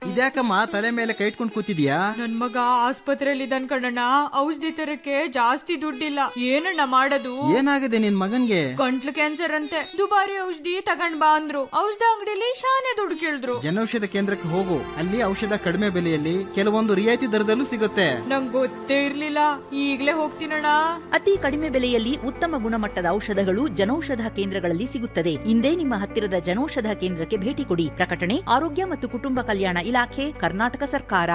ಇದ್ಯಾಕಮ್ಮ ತಲೆ ಮೇಲೆ ಕೈ ಇಟ್ಕೊಂಡು ಕೂತಿದ್ಯಾ ನನ್ ಮಗ ಆಸ್ಪತ್ರೆಯಲ್ಲಿ ಇದ್ದಾನ್ ಕಣಣ್ಣ ಔಷಧಿ ತರಕ್ಕೆ ಜಾಸ್ತಿ ದುಡ್ಡಿಲ್ಲ ಏನಣ್ಣ ಮಾಡೋದು ಏನಾಗಿದೆ ನಿನ್ ಮಗನ್ಗೆ ಗಂಟ್ಲು ಕ್ಯಾನ್ಸರ್ ಅಂತೆ ದುಬಾರಿ ಔಷಧಿ ತಗೊಂಡ್ ಬಾ ಅಂದ್ರು ಔಷಧ ಅಂಗಡಿಲಿ ಶಾನೆ ದುಡ್ಡು ಕೇಳಿದ್ರು ಜನೌಷಧ ಕೇಂದ್ರಕ್ಕೆ ಹೋಗು ಅಲ್ಲಿ ಔಷಧ ಕಡಿಮೆ ಬೆಲೆಯಲ್ಲಿ ಕೆಲವೊಂದು ರಿಯಾಯಿತಿ ದರದಲ್ಲೂ ಸಿಗುತ್ತೆ ನಂಗ್ ಗೊತ್ತೇ ಇರ್ಲಿಲ್ಲ ಈಗ್ಲೇ ಹೋಗ್ತೀನಣ್ಣ ಅತಿ ಕಡಿಮೆ ಬೆಲೆಯಲ್ಲಿ ಉತ್ತಮ ಗುಣಮಟ್ಟದ ಔಷಧಗಳು ಜನೌಷಧ ಕೇಂದ್ರಗಳಲ್ಲಿ ಸಿಗುತ್ತದೆ ಇಂದೇ ನಿಮ್ಮ ಹತ್ತಿರದ ಜನೌಷಧ ಕೇಂದ್ರಕ್ಕೆ ಭೇಟಿ ಕೊಡಿ ಪ್ರಕಟಣೆ ಆರೋಗ್ಯ ಮತ್ತು ಕುಟುಂಬ ಕಲ್ಯಾಣ ಇಲಾಖೆ ಕರ್ನಾಟಕ ಸರ್ಕಾರ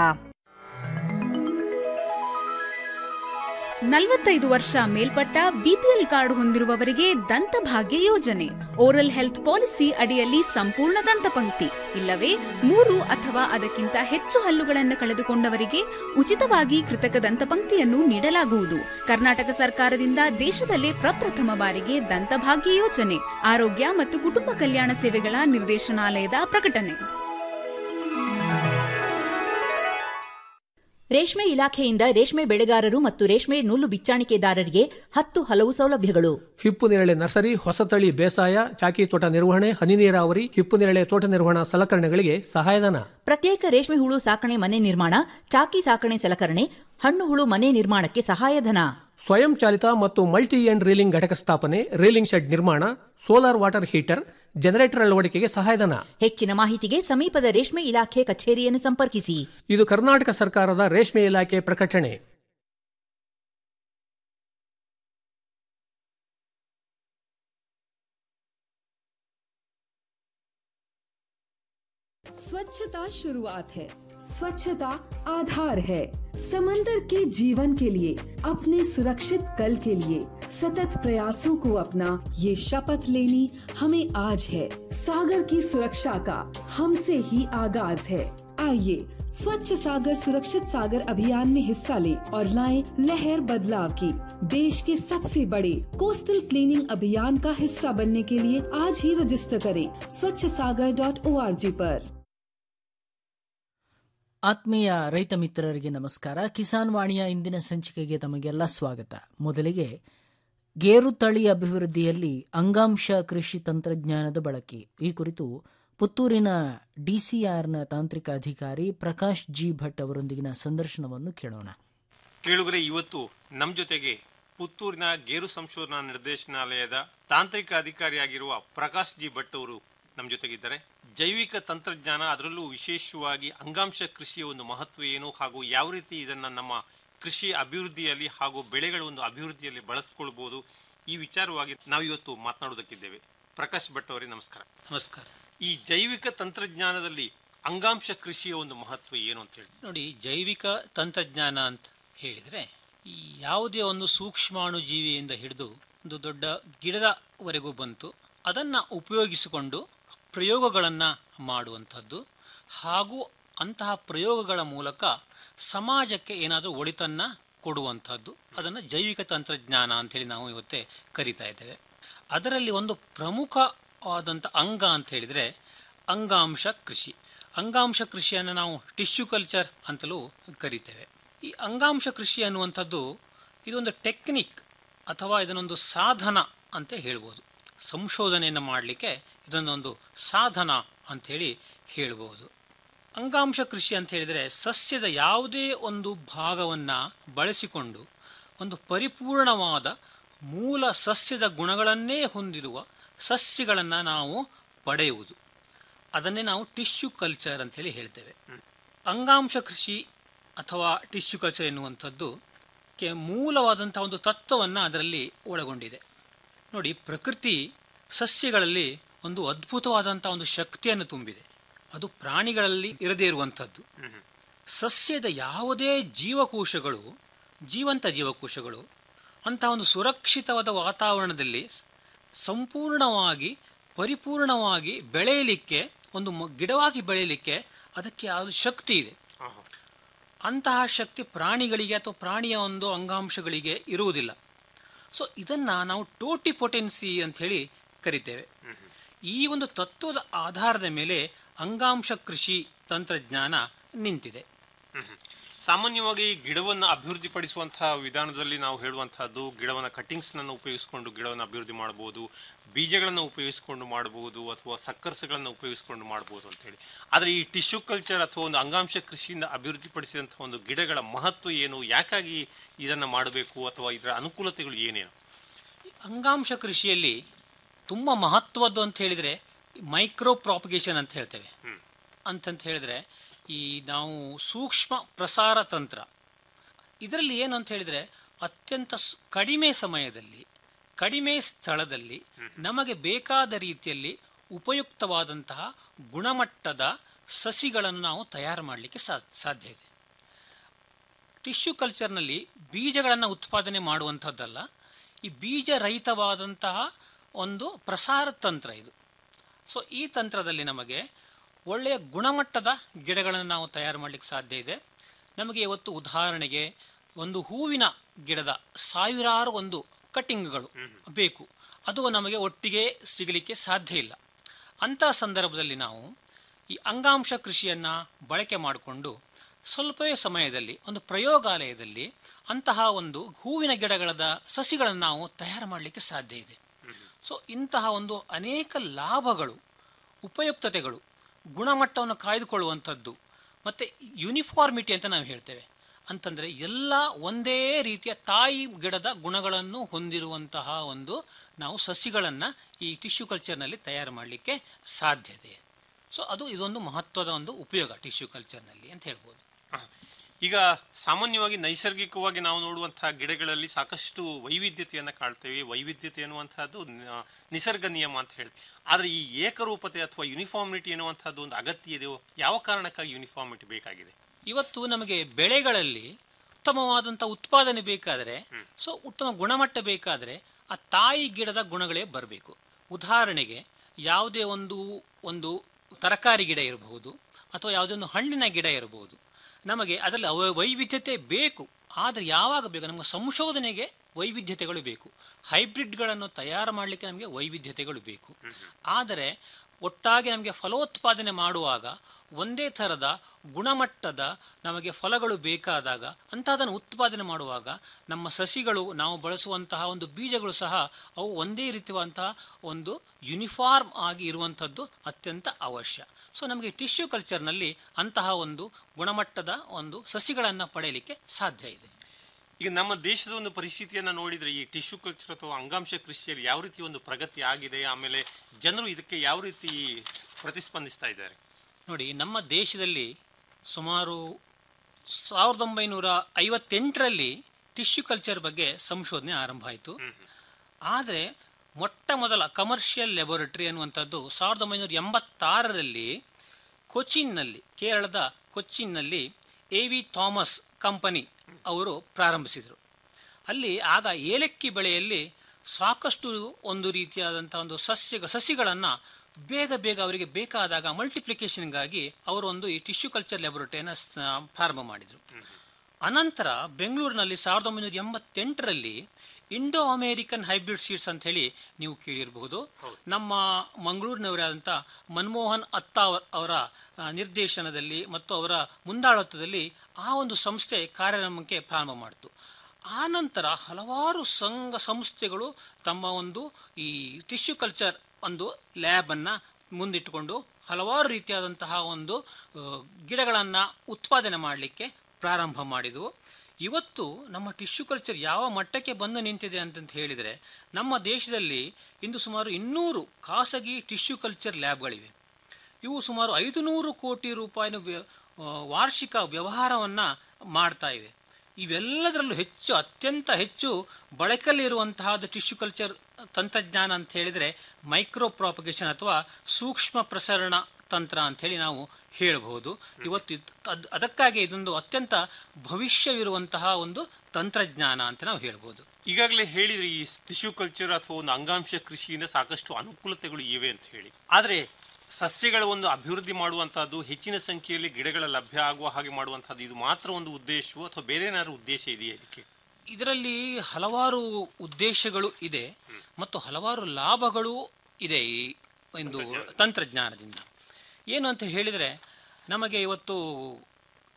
ನಲವತ್ತೈದು ವರ್ಷ ಮೇಲ್ಪಟ್ಟ ಬಿಪಿಎಲ್ ಕಾರ್ಡ್ ಹೊಂದಿರುವವರಿಗೆ ದಂತಭಾಗ್ಯ ಯೋಜನೆ ಓರಲ್ ಹೆಲ್ತ್ ಪಾಲಿಸಿ ಅಡಿಯಲ್ಲಿ ಸಂಪೂರ್ಣ ದಂತಪಂಕ್ತಿ ಇಲ್ಲವೇ ಮೂರು ಅಥವಾ ಅದಕ್ಕಿಂತ ಹೆಚ್ಚು ಹಲ್ಲುಗಳನ್ನು ಕಳೆದುಕೊಂಡವರಿಗೆ ಉಚಿತವಾಗಿ ಕೃತಕ ದಂತಪಂಕ್ತಿಯನ್ನು ನೀಡಲಾಗುವುದು ಕರ್ನಾಟಕ ಸರ್ಕಾರದಿಂದ ದೇಶದಲ್ಲೇ ಪ್ರಪ್ರಥಮ ಬಾರಿಗೆ ದಂತಭಾಗ್ಯ ಯೋಜನೆ ಆರೋಗ್ಯ ಮತ್ತು ಕುಟುಂಬ ಕಲ್ಯಾಣ ಸೇವೆಗಳ ನಿರ್ದೇಶನಾಲಯದ ಪ್ರಕಟಣೆ ರೇಷ್ಮೆ ಇಲಾಖೆಯಿಂದ ರೇಷ್ಮೆ ಬೆಳೆಗಾರರು ಮತ್ತು ರೇಷ್ಮೆ ನೂಲು ಬಿಚ್ಚಾಣಿಕೆದಾರರಿಗೆ ಹತ್ತು ಹಲವು ಸೌಲಭ್ಯಗಳು ಹಿಪ್ಪು ನೇರಳೆ ನರ್ಸರಿ ಹೊಸತಳಿ ಬೇಸಾಯ ಚಾಕಿ ತೋಟ ನಿರ್ವಹಣೆ ಹನಿ ನೀರಾವರಿ ಹಿಪ್ಪು ನೇರಳೆ ತೋಟ ನಿರ್ವಹಣಾ ಸಲಕರಣೆಗಳಿಗೆ ಸಹಾಯಧನ ಪ್ರತ್ಯೇಕ ರೇಷ್ಮೆ ಹುಳು ಸಾಕಣೆ ಮನೆ ನಿರ್ಮಾಣ ಚಾಕಿ ಸಾಕಣೆ ಸಲಕರಣೆ ಹಣ್ಣು ಹುಳು ಮನೆ ನಿರ್ಮಾಣಕ್ಕೆ ಸಹಾಯಧನ ಸ್ವಯಂ ಚಾಲಿತ ಮತ್ತು ಮಲ್ಟಿ ಎಂಡ್ ರೀಲಿಂಗ್ ಘಟಕ ಸ್ಥಾಪನೆ ರೀಲಿಂಗ್ ಶೆಡ್ ನಿರ್ಮಾಣ ಸೋಲಾರ್ ವಾಟರ್ ಹೀಟರ್ ಜನರೇಟರ್ ಅಳವಡಿಕೆಗೆ ಸಹಾಯಧನ ಹೆಚ್ಚಿನ ಮಾಹಿತಿಗೆ ಸಮೀಪದ ರೇಷ್ಮೆ ಇಲಾಖೆ ಕಚೇರಿಯನ್ನು ಸಂಪರ್ಕಿಸಿ ಇದು ಕರ್ನಾಟಕ ಸರ್ಕಾರದ ರೇಷ್ಮೆ ಇಲಾಖೆ ಪ್ರಕಟಣೆ स्वच्छता शुरुआत है स्वच्छता आधार है समंदर के जीवन के लिए अपने सुरक्षित कल के लिए सतत प्रयासों को अपना ये शपथ लेनी हमें आज है सागर की सुरक्षा का हमसे ही आगाज है आइए स्वच्छ सागर सुरक्षित सागर अभियान में हिस्सा लें और लाएं लहर बदलाव की देश के सबसे बड़े कोस्टल क्लीनिंग अभियान का हिस्सा बनने के लिए आज ही रजिस्टर करें स्वच्छ सागर डॉट ओ आर जी पर ಆತ್ಮೀಯ ರೈತ ಮಿತ್ರರಿಗೆ ನಮಸ್ಕಾರ ಕಿಸಾನ್ ವಾಣಿಯ ಇಂದಿನ ಸಂಚಿಕೆಗೆ ತಮಗೆಲ್ಲ ಸ್ವಾಗತ ಮೊದಲಿಗೆ ಗೇರು ತಳಿ ಅಭಿವೃದ್ಧಿಯಲ್ಲಿ ಅಂಗಾಂಶ ಕೃಷಿ ತಂತ್ರಜ್ಞಾನದ ಬಳಕೆ ಈ ಕುರಿತು ಪುತ್ತೂರಿನ ಡಿಸಿಆರ್ನ ತಾಂತ್ರಿಕ ಅಧಿಕಾರಿ ಪ್ರಕಾಶ್ ಜಿ ಭಟ್ ಅವರೊಂದಿಗಿನ ಸಂದರ್ಶನವನ್ನು ಕೇಳೋಣ ಕೇಳುಗರೆ ಇವತ್ತು ನಮ್ಮ ಜೊತೆಗೆ ಪುತ್ತೂರಿನ ಗೇರು ಸಂಶೋಧನಾ ನಿರ್ದೇಶನಾಲಯದ ತಾಂತ್ರಿಕ ಅಧಿಕಾರಿಯಾಗಿರುವ ಪ್ರಕಾಶ್ ಜಿ ಭಟ್ ಅವರು ನಮ್ಮ ಜೊತೆಗಿದ್ದಾರೆ ಜೈವಿಕ ತಂತ್ರಜ್ಞಾನ ಅದರಲ್ಲೂ ವಿಶೇಷವಾಗಿ ಅಂಗಾಂಶ ಕೃಷಿಯ ಒಂದು ಮಹತ್ವ ಏನು ಹಾಗೂ ಯಾವ ರೀತಿ ಇದನ್ನು ನಮ್ಮ ಕೃಷಿ ಅಭಿವೃದ್ಧಿಯಲ್ಲಿ ಹಾಗೂ ಬೆಳೆಗಳ ಒಂದು ಅಭಿವೃದ್ಧಿಯಲ್ಲಿ ಬಳಸ್ಕೊಳ್ಬೋದು ಈ ವಿಚಾರವಾಗಿ ನಾವಿವತ್ತು ಮಾತನಾಡೋದಕ್ಕಿದ್ದೇವೆ ಪ್ರಕಾಶ್ ಭಟ್ ಅವರೇ ನಮಸ್ಕಾರ ನಮಸ್ಕಾರ ಈ ಜೈವಿಕ ತಂತ್ರಜ್ಞಾನದಲ್ಲಿ ಅಂಗಾಂಶ ಕೃಷಿಯ ಒಂದು ಮಹತ್ವ ಏನು ಅಂತ ಹೇಳಿ ನೋಡಿ ಜೈವಿಕ ತಂತ್ರಜ್ಞಾನ ಅಂತ ಹೇಳಿದರೆ ಈ ಯಾವುದೇ ಒಂದು ಸೂಕ್ಷ್ಮಾಣು ಜೀವಿಯಿಂದ ಹಿಡಿದು ಒಂದು ದೊಡ್ಡ ಗಿಡದವರೆಗೂ ಬಂತು ಅದನ್ನು ಉಪಯೋಗಿಸಿಕೊಂಡು ಪ್ರಯೋಗಗಳನ್ನು ಮಾಡುವಂಥದ್ದು ಹಾಗೂ ಅಂತಹ ಪ್ರಯೋಗಗಳ ಮೂಲಕ ಸಮಾಜಕ್ಕೆ ಏನಾದರೂ ಒಳಿತನ್ನು ಕೊಡುವಂಥದ್ದು ಅದನ್ನು ಜೈವಿಕ ತಂತ್ರಜ್ಞಾನ ಅಂಥೇಳಿ ನಾವು ಇವತ್ತೇ ಕರಿತಾ ಇದ್ದೇವೆ ಅದರಲ್ಲಿ ಒಂದು ಪ್ರಮುಖವಾದಂಥ ಅಂಗ ಅಂತ ಹೇಳಿದರೆ ಅಂಗಾಂಶ ಕೃಷಿ ಅಂಗಾಂಶ ಕೃಷಿಯನ್ನು ನಾವು ಟಿಶ್ಯೂ ಕಲ್ಚರ್ ಅಂತಲೂ ಕರಿತೇವೆ ಈ ಅಂಗಾಂಶ ಕೃಷಿ ಅನ್ನುವಂಥದ್ದು ಇದೊಂದು ಟೆಕ್ನಿಕ್ ಅಥವಾ ಇದನ್ನೊಂದು ಸಾಧನ ಅಂತ ಹೇಳ್ಬೋದು ಸಂಶೋಧನೆಯನ್ನು ಮಾಡಲಿಕ್ಕೆ ಇದನ್ನೊಂದು ಸಾಧನ ಅಂಥೇಳಿ ಹೇಳ್ಬೋದು ಅಂಗಾಂಶ ಕೃಷಿ ಅಂತ ಹೇಳಿದರೆ ಸಸ್ಯದ ಯಾವುದೇ ಒಂದು ಭಾಗವನ್ನು ಬಳಸಿಕೊಂಡು ಒಂದು ಪರಿಪೂರ್ಣವಾದ ಮೂಲ ಸಸ್ಯದ ಗುಣಗಳನ್ನೇ ಹೊಂದಿರುವ ಸಸ್ಯಗಳನ್ನು ನಾವು ಪಡೆಯುವುದು ಅದನ್ನೇ ನಾವು ಟಿಶ್ಯೂ ಕಲ್ಚರ್ ಅಂತೇಳಿ ಹೇಳ್ತೇವೆ ಅಂಗಾಂಶ ಕೃಷಿ ಅಥವಾ ಟಿಶ್ಯೂ ಕಲ್ಚರ್ ಎನ್ನುವಂಥದ್ದು ಕೆ ಮೂಲವಾದಂಥ ಒಂದು ತತ್ವವನ್ನು ಅದರಲ್ಲಿ ಒಳಗೊಂಡಿದೆ ನೋಡಿ ಪ್ರಕೃತಿ ಸಸ್ಯಗಳಲ್ಲಿ ಒಂದು ಅದ್ಭುತವಾದಂಥ ಒಂದು ಶಕ್ತಿಯನ್ನು ತುಂಬಿದೆ ಅದು ಪ್ರಾಣಿಗಳಲ್ಲಿ ಇರದೇ ಇರುವಂಥದ್ದು ಸಸ್ಯದ ಯಾವುದೇ ಜೀವಕೋಶಗಳು ಜೀವಂತ ಜೀವಕೋಶಗಳು ಅಂತಹ ಒಂದು ಸುರಕ್ಷಿತವಾದ ವಾತಾವರಣದಲ್ಲಿ ಸಂಪೂರ್ಣವಾಗಿ ಪರಿಪೂರ್ಣವಾಗಿ ಬೆಳೆಯಲಿಕ್ಕೆ ಒಂದು ಗಿಡವಾಗಿ ಬೆಳೆಯಲಿಕ್ಕೆ ಅದಕ್ಕೆ ಅದು ಶಕ್ತಿ ಇದೆ ಅಂತಹ ಶಕ್ತಿ ಪ್ರಾಣಿಗಳಿಗೆ ಅಥವಾ ಪ್ರಾಣಿಯ ಒಂದು ಅಂಗಾಂಶಗಳಿಗೆ ಇರುವುದಿಲ್ಲ ಸೊ ಇದನ್ನು ನಾವು ಟೋಟಿ ಪೊಟೆನ್ಸಿ ಅಂತ ಹೇಳಿ ಕರಿತೇವೆ ಈ ಒಂದು ತತ್ವದ ಆಧಾರದ ಮೇಲೆ ಅಂಗಾಂಶ ಕೃಷಿ ತಂತ್ರಜ್ಞಾನ ನಿಂತಿದೆ ಸಾಮಾನ್ಯವಾಗಿ ಗಿಡವನ್ನು ಅಭಿವೃದ್ಧಿಪಡಿಸುವಂತಹ ವಿಧಾನದಲ್ಲಿ ನಾವು ಹೇಳುವಂತಹದ್ದು ಗಿಡವನ್ನು ಕಟ್ಟಿಂಗ್ಸ್ನನ್ನು ಉಪಯೋಗಿಸಿಕೊಂಡು ಗಿಡವನ್ನು ಅಭಿವೃದ್ಧಿ ಮಾಡಬಹುದು ಬೀಜಗಳನ್ನು ಉಪಯೋಗಿಸಿಕೊಂಡು ಮಾಡಬಹುದು ಅಥವಾ ಸಕ್ಕರ್ಸ್ಗಳನ್ನು ಉಪಯೋಗಿಸಿಕೊಂಡು ಮಾಡಬಹುದು ಅಂತೇಳಿ ಆದರೆ ಈ ಟಿಶ್ಯೂ ಕಲ್ಚರ್ ಅಥವಾ ಒಂದು ಅಂಗಾಂಶ ಕೃಷಿಯಿಂದ ಅಭಿವೃದ್ಧಿಪಡಿಸಿದಂತಹ ಒಂದು ಗಿಡಗಳ ಮಹತ್ವ ಏನು ಯಾಕಾಗಿ ಇದನ್ನು ಮಾಡಬೇಕು ಅಥವಾ ಇದರ ಅನುಕೂಲತೆಗಳು ಏನೇನು ಅಂಗಾಂಶ ಕೃಷಿಯಲ್ಲಿ ತುಂಬ ಮಹತ್ವದ್ದು ಅಂತ ಹೇಳಿದರೆ ಮೈಕ್ರೋ ಪ್ರಾಪಗೇಷನ್ ಅಂತ ಹೇಳ್ತೇವೆ ಅಂತಂತ ಹೇಳಿದ್ರೆ ಈ ನಾವು ಸೂಕ್ಷ್ಮ ಪ್ರಸಾರ ತಂತ್ರ ಇದರಲ್ಲಿ ಏನು ಅಂತ ಹೇಳಿದರೆ ಅತ್ಯಂತ ಸ್- ಕಡಿಮೆ ಸಮಯದಲ್ಲಿ ಕಡಿಮೆ ಸ್ಥಳದಲ್ಲಿ ನಮಗೆ ಬೇಕಾದ ರೀತಿಯಲ್ಲಿ ಉಪಯುಕ್ತವಾದಂತಹ ಗುಣಮಟ್ಟದ ಸಸಿಗಳನ್ನು ನಾವು ತಯಾರು ಮಾಡಲಿಕ್ಕೆ ಸಾ- ಸಾಧ್ಯ ಇದೆ ಟಿಶ್ಯೂ ಕಲ್ಚರ್ನಲ್ಲಿ ಬೀಜಗಳನ್ನು ಉತ್ಪಾದನೆ ಮಾಡುವಂಥದ್ದಲ್ಲ ಈ ಬೀಜ ರಹಿತವಾದಂತಹ ಒಂದು ಪ್ರಸಾರ ತಂತ್ರ ಇದು ಸೊ ಈ ತಂತ್ರದಲ್ಲಿ ನಮಗೆ ಒಳ್ಳೆಯ ಗುಣಮಟ್ಟದ ಗಿಡಗಳನ್ನು ನಾವು ತಯಾರು ಮಾಡಲಿಕ್ಕೆ ಸಾಧ್ಯ ಇದೆ ನಮಗೆ ಇವತ್ತು ಉದಾಹರಣೆಗೆ ಒಂದು ಹೂವಿನ ಗಿಡದ ಸಾವಿರಾರು ಒಂದು ಕಟ್ಟಿಂಗ್ಗಳು ಬೇಕು ಅದು ನಮಗೆ ಒಟ್ಟಿಗೆ ಸಿಗಲಿಕ್ಕೆ ಸಾಧ್ಯ ಇಲ್ಲ ಅಂತಹ ಸಂದರ್ಭದಲ್ಲಿ ನಾವು ಈ ಅಂಗಾಂಶ ಕೃಷಿಯನ್ನು ಬಳಕೆ ಮಾಡಿಕೊಂಡು ಸ್ವಲ್ಪವೇ ಸಮಯದಲ್ಲಿ ಒಂದು ಪ್ರಯೋಗಾಲಯದಲ್ಲಿ ಅಂತಹ ಒಂದು ಹೂವಿನ ಗಿಡಗಳದ ಸಸಿಗಳನ್ನು ನಾವು ತಯಾರು ಮಾಡಲಿಕ್ಕೆ ಸಾಧ್ಯ ಇದೆ ಸೊ ಇಂತಹ ಒಂದು ಅನೇಕ ಲಾಭಗಳು ಉಪಯುಕ್ತತೆಗಳು ಗುಣಮಟ್ಟವನ್ನು ಕಾಯ್ದುಕೊಳ್ಳುವಂಥದ್ದು ಮತ್ತು ಯೂನಿಫಾರ್ಮಿಟಿ ಅಂತ ನಾವು ಹೇಳ್ತೇವೆ ಅಂತಂದರೆ ಎಲ್ಲ ಒಂದೇ ರೀತಿಯ ತಾಯಿ ಗಿಡದ ಗುಣಗಳನ್ನು ಹೊಂದಿರುವಂತಹ ಒಂದು ನಾವು ಸಸಿಗಳನ್ನು ಈ ಟಿಶ್ಯೂ ಕಲ್ಚರ್ನಲ್ಲಿ ತಯಾರು ಮಾಡಲಿಕ್ಕೆ ಸಾಧ್ಯತೆ ಸೊ ಅದು ಇದೊಂದು ಮಹತ್ವದ ಒಂದು ಉಪಯೋಗ ಟಿಶ್ಯೂ ಕಲ್ಚರ್ನಲ್ಲಿ ಅಂತ ಹೇಳ್ಬೋದು ಈಗ ಸಾಮಾನ್ಯವಾಗಿ ನೈಸರ್ಗಿಕವಾಗಿ ನಾವು ನೋಡುವಂತಹ ಗಿಡಗಳಲ್ಲಿ ಸಾಕಷ್ಟು ವೈವಿಧ್ಯತೆಯನ್ನು ಕಾಣ್ತೇವೆ ವೈವಿಧ್ಯತೆ ಎನ್ನುವಂತಹದ್ದು ನ- ನಿಸರ್ಗ ನಿಯಮ ಅಂತ ಹೇಳ್ತೀವಿ ಆದರೆ ಈ ಏಕರೂಪತೆ ಅಥವಾ ಯೂನಿಫಾರ್ಮಿಟಿ ಎನ್ನುವಂತಹದ್ದು ಒಂದು ಅಗತ್ಯ ಇದೆಯೋ ಯಾವ ಕಾರಣಕ್ಕಾಗಿ ಯೂನಿಫಾರ್ಮಿಟಿ ಬೇಕಾಗಿದೆ ಇವತ್ತು ನಮಗೆ ಬೆಳೆಗಳಲ್ಲಿ ಉತ್ತಮವಾದಂಥ ಉತ್ಪಾದನೆ ಬೇಕಾದರೆ ಸೊ ಉತ್ತಮ ಗುಣಮಟ್ಟ ಬೇಕಾದರೆ ಆ ತಾಯಿ ಗಿಡದ ಗುಣಗಳೇ ಬರಬೇಕು ಉದಾಹರಣೆಗೆ ಯಾವುದೇ ಒಂದು ಒಂದು ತರಕಾರಿ ಗಿಡ ಇರಬಹುದು ಅಥವಾ ಯಾವುದೇ ಒಂದು ಹಣ್ಣಿನ ಗಿಡ ಇರಬಹುದು ನಮಗೆ ಅದರಲ್ಲಿ ಅವ ವೈವಿಧ್ಯತೆ ಬೇಕು ಆದರೆ ಯಾವಾಗ ಬೇಕು ನಮಗೆ ಸಂಶೋಧನೆಗೆ ವೈವಿಧ್ಯತೆಗಳು ಬೇಕು ಹೈಬ್ರಿಡ್ಗಳನ್ನು ತಯಾರು ಮಾಡಲಿಕ್ಕೆ ನಮಗೆ ವೈವಿಧ್ಯತೆಗಳು ಬೇಕು ಆದರೆ ಒಟ್ಟಾಗಿ ನಮಗೆ ಫಲೋತ್ಪಾದನೆ ಮಾಡುವಾಗ ಒಂದೇ ಥರದ ಗುಣಮಟ್ಟದ ನಮಗೆ ಫಲಗಳು ಬೇಕಾದಾಗ ಅಂತಹದನ್ನು ಉತ್ಪಾದನೆ ಮಾಡುವಾಗ ನಮ್ಮ ಸಸಿಗಳು ನಾವು ಬಳಸುವಂತಹ ಒಂದು ಬೀಜಗಳು ಸಹ ಅವು ಒಂದೇ ರೀತಿಯಾದಂತಹ ಒಂದು ಯೂನಿಫಾರ್ಮ್ ಆಗಿ ಇರುವಂಥದ್ದು ಅತ್ಯಂತ ಅವಶ್ಯ ಸೊ ನಮಗೆ ಟಿಶ್ಯೂ ಕಲ್ಚರ್ನಲ್ಲಿ ಅಂತಹ ಒಂದು ಗುಣಮಟ್ಟದ ಒಂದು ಸಸಿಗಳನ್ನು ಪಡೆಯಲಿಕ್ಕೆ ಸಾಧ್ಯ ಇದೆ ಈಗ ನಮ್ಮ ದೇಶದ ಒಂದು ಪರಿಸ್ಥಿತಿಯನ್ನು ನೋಡಿದರೆ ಈ ಟಿಶ್ಯೂ ಕಲ್ಚರ್ ಅಥವಾ ಅಂಗಾಂಶ ಕೃಷಿಯಲ್ಲಿ ಯಾವ ರೀತಿ ಒಂದು ಪ್ರಗತಿ ಆಗಿದೆ ಆಮೇಲೆ ಜನರು ಇದಕ್ಕೆ ಯಾವ ರೀತಿ ಪ್ರತಿಸ್ಪಂದಿಸ್ತಾ ಇದ್ದಾರೆ ನೋಡಿ ನಮ್ಮ ದೇಶದಲ್ಲಿ ಸುಮಾರು ಸಾವಿರದ ಒಂಬೈನೂರ ಐವತ್ತೆಂಟರಲ್ಲಿ ಟಿಶ್ಯೂ ಕಲ್ಚರ್ ಬಗ್ಗೆ ಸಂಶೋಧನೆ ಆರಂಭ ಆಯಿತು ಆದರೆ ಮೊಟ್ಟ ಮೊದಲ ಕಮರ್ಷಿಯಲ್ ಲ್ಯಾಬೊರೇಟರಿ ಅನ್ನುವಂಥದ್ದು ಸಾವಿರದ ಒಂಬೈನೂರ ಎಂಬತ್ತಾರರಲ್ಲಿ ಕೊಚ್ಚಿನ್ನಲ್ಲಿ ಕೇರಳದ ಕೊಚ್ಚಿನ್ನಲ್ಲಿ ಎ ವಿ ಥಾಮಸ್ ಕಂಪನಿ ಅವರು ಪ್ರಾರಂಭಿಸಿದರು ಅಲ್ಲಿ ಆಗ ಏಲಕ್ಕಿ ಬೆಳೆಯಲ್ಲಿ ಸಾಕಷ್ಟು ಒಂದು ರೀತಿಯಾದಂಥ ಒಂದು ಸಸ್ಯ ಸಸಿಗಳನ್ನು ಬೇಗ ಬೇಗ ಅವರಿಗೆ ಬೇಕಾದಾಗ ಮಲ್ಟಿಪ್ಲಿಕೇಶನ್ಗಾಗಿ ಅವರು ಒಂದು ಈ ಟಿಶ್ಯೂ ಕಲ್ಚರ್ ಲ್ಯಾಬೊರೇಟರಿಯನ್ನು ಪ್ರಾರಂಭ ಮಾಡಿದರು ಅನಂತರ ಬೆಂಗಳೂರಿನಲ್ಲಿ ಸಾವಿರದ ಒಂಬೈನೂರ ಎಂಬತ್ತೆಂಟರಲ್ಲಿ ಇಂಡೋ ಅಮೇರಿಕನ್ ಹೈಬ್ರಿಡ್ ಸೀಡ್ಸ್ ಅಂತ ಹೇಳಿ ನೀವು ಕೇಳಿರಬಹುದು ನಮ್ಮ ಮಂಗಳೂರಿನವರಾದಂಥ ಮನಮೋಹನ್ ಅತ್ತಾ ಅವರ- ಅವರ ಆ, ನಿರ್ದೇಶನದಲ್ಲಿ ಮತ್ತು ಅವರ ಮುಂದಾಳತ್ವದಲ್ಲಿ ಆ ಒಂದು ಸಂಸ್ಥೆ ಕಾರ್ಯಕ್ರಮಕ್ಕೆ ಪ್ರಾರಂಭ ಮಾಡಿತು ಆನಂತರ ಹಲವಾರು ಸಂಘ ಸಂಸ್ಥೆಗಳು ತಮ್ಮ ಒಂದು ಈ ಟಿಶ್ಯೂ ಕಲ್ಚರ್ ಒಂದು ಲ್ಯಾಬನ್ನು ಮುಂದಿಟ್ಟುಕೊಂಡು ಹಲವಾರು ರೀತಿಯಾದಂತಹ ಒಂದು ಗಿಡಗಳನ್ನು ಉತ್ಪಾದನೆ ಮಾಡಲಿಕ್ಕೆ ಪ್ರಾರಂಭ ಮಾಡಿದವು ಇವತ್ತು ನಮ್ಮ ಟಿಶ್ಯೂ ಕಲ್ಚರ್ ಯಾವ ಮಟ್ಟಕ್ಕೆ ಬಂದು ನಿಂತಿದೆ ಅಂತಂತ ಹೇಳಿದರೆ ನಮ್ಮ ದೇಶದಲ್ಲಿ ಇಂದು ಸುಮಾರು ಇನ್ನೂರು ಖಾಸಗಿ ಟಿಶ್ಯೂ ಕಲ್ಚರ್ ಲ್ಯಾಬ್ಗಳಿವೆ ಇವು ಸುಮಾರು ಐದು ನೂರು ಕೋಟಿ ರೂಪಾಯಿನ ವ್ಯ- ಆ, ವಾರ್ಷಿಕ ವ್ಯವಹಾರವನ್ನು ಮಾಡ್ತಾ ಇವೆ ಇವೆಲ್ಲದರಲ್ಲೂ ಹೆಚ್ಚು ಅತ್ಯಂತ ಹೆಚ್ಚು ಬಳಕೆಯಲ್ಲಿರುವಂತಹದ್ದು ಟಿಶ್ಯೂ ಕಲ್ಚರ್ ತಂತ್ರಜ್ಞಾನ ಅಂತ ಹೇಳಿದರೆ ಮೈಕ್ರೋ ಪ್ರಾಪಗೇಷನ್ ಅಥವಾ ಸೂಕ್ಷ್ಮ ಪ್ರಸರಣ ತಂತ್ರ ಅಂತ ಹೇಳಿ ನಾವು ಹೇಳಬಹುದು ಇವತ್ತು ಇದ್- ಅದ್- ಅದಕ್ಕಾಗಿ ಇದೊಂದು ಅತ್ಯಂತ ಭವಿಷ್ಯವಿರುವಂತಹ ಒಂದು ತಂತ್ರಜ್ಞಾನ ಅಂತ ನಾವು ಹೇಳ್ಬೋದು ಈಗಾಗಲೇ ಹೇಳಿದ್ರಿ ಈ ಟಿಶ್ಯೂ ಕಲ್ಚರ್ ಅಥವಾ ಒಂದು ಅಂಗಾಂಶ ಕೃಷಿಯಿಂದ ಸಾಕಷ್ಟು ಅನುಕೂಲತೆಗಳು ಇವೆ ಅಂತ ಹೇಳಿ ಆದರೆ ಸಸ್ಯಗಳ ಒಂದು ಅಭಿವೃದ್ಧಿ ಮಾಡುವಂತಹದ್ದು ಹೆಚ್ಚಿನ ಸಂಖ್ಯೆಯಲ್ಲಿ ಗಿಡಗಳ ಲಭ್ಯ ಆಗುವ ಹಾಗೆ ಮಾಡುವಂತಹದ್ದು ಇದು ಮಾತ್ರ ಒಂದು ಉದ್ದೇಶವೋ ಅಥವಾ ಬೇರೆ ಏನಾದ್ರು ಉದ್ದೇಶ ಇದೆಯಾ ಇದಕ್ಕೆ ಇದರಲ್ಲಿ ಹಲವಾರು ಉದ್ದೇಶಗಳು ಇದೆ ಮತ್ತು ಹಲವಾರು ಲಾಭಗಳು ಇದೆ ಈ ಒಂದು ತಂತ್ರಜ್ಞಾನದಿಂದ ಏನು ಅಂತ ಹೇಳಿದರೆ ನಮಗೆ ಇವತ್ತು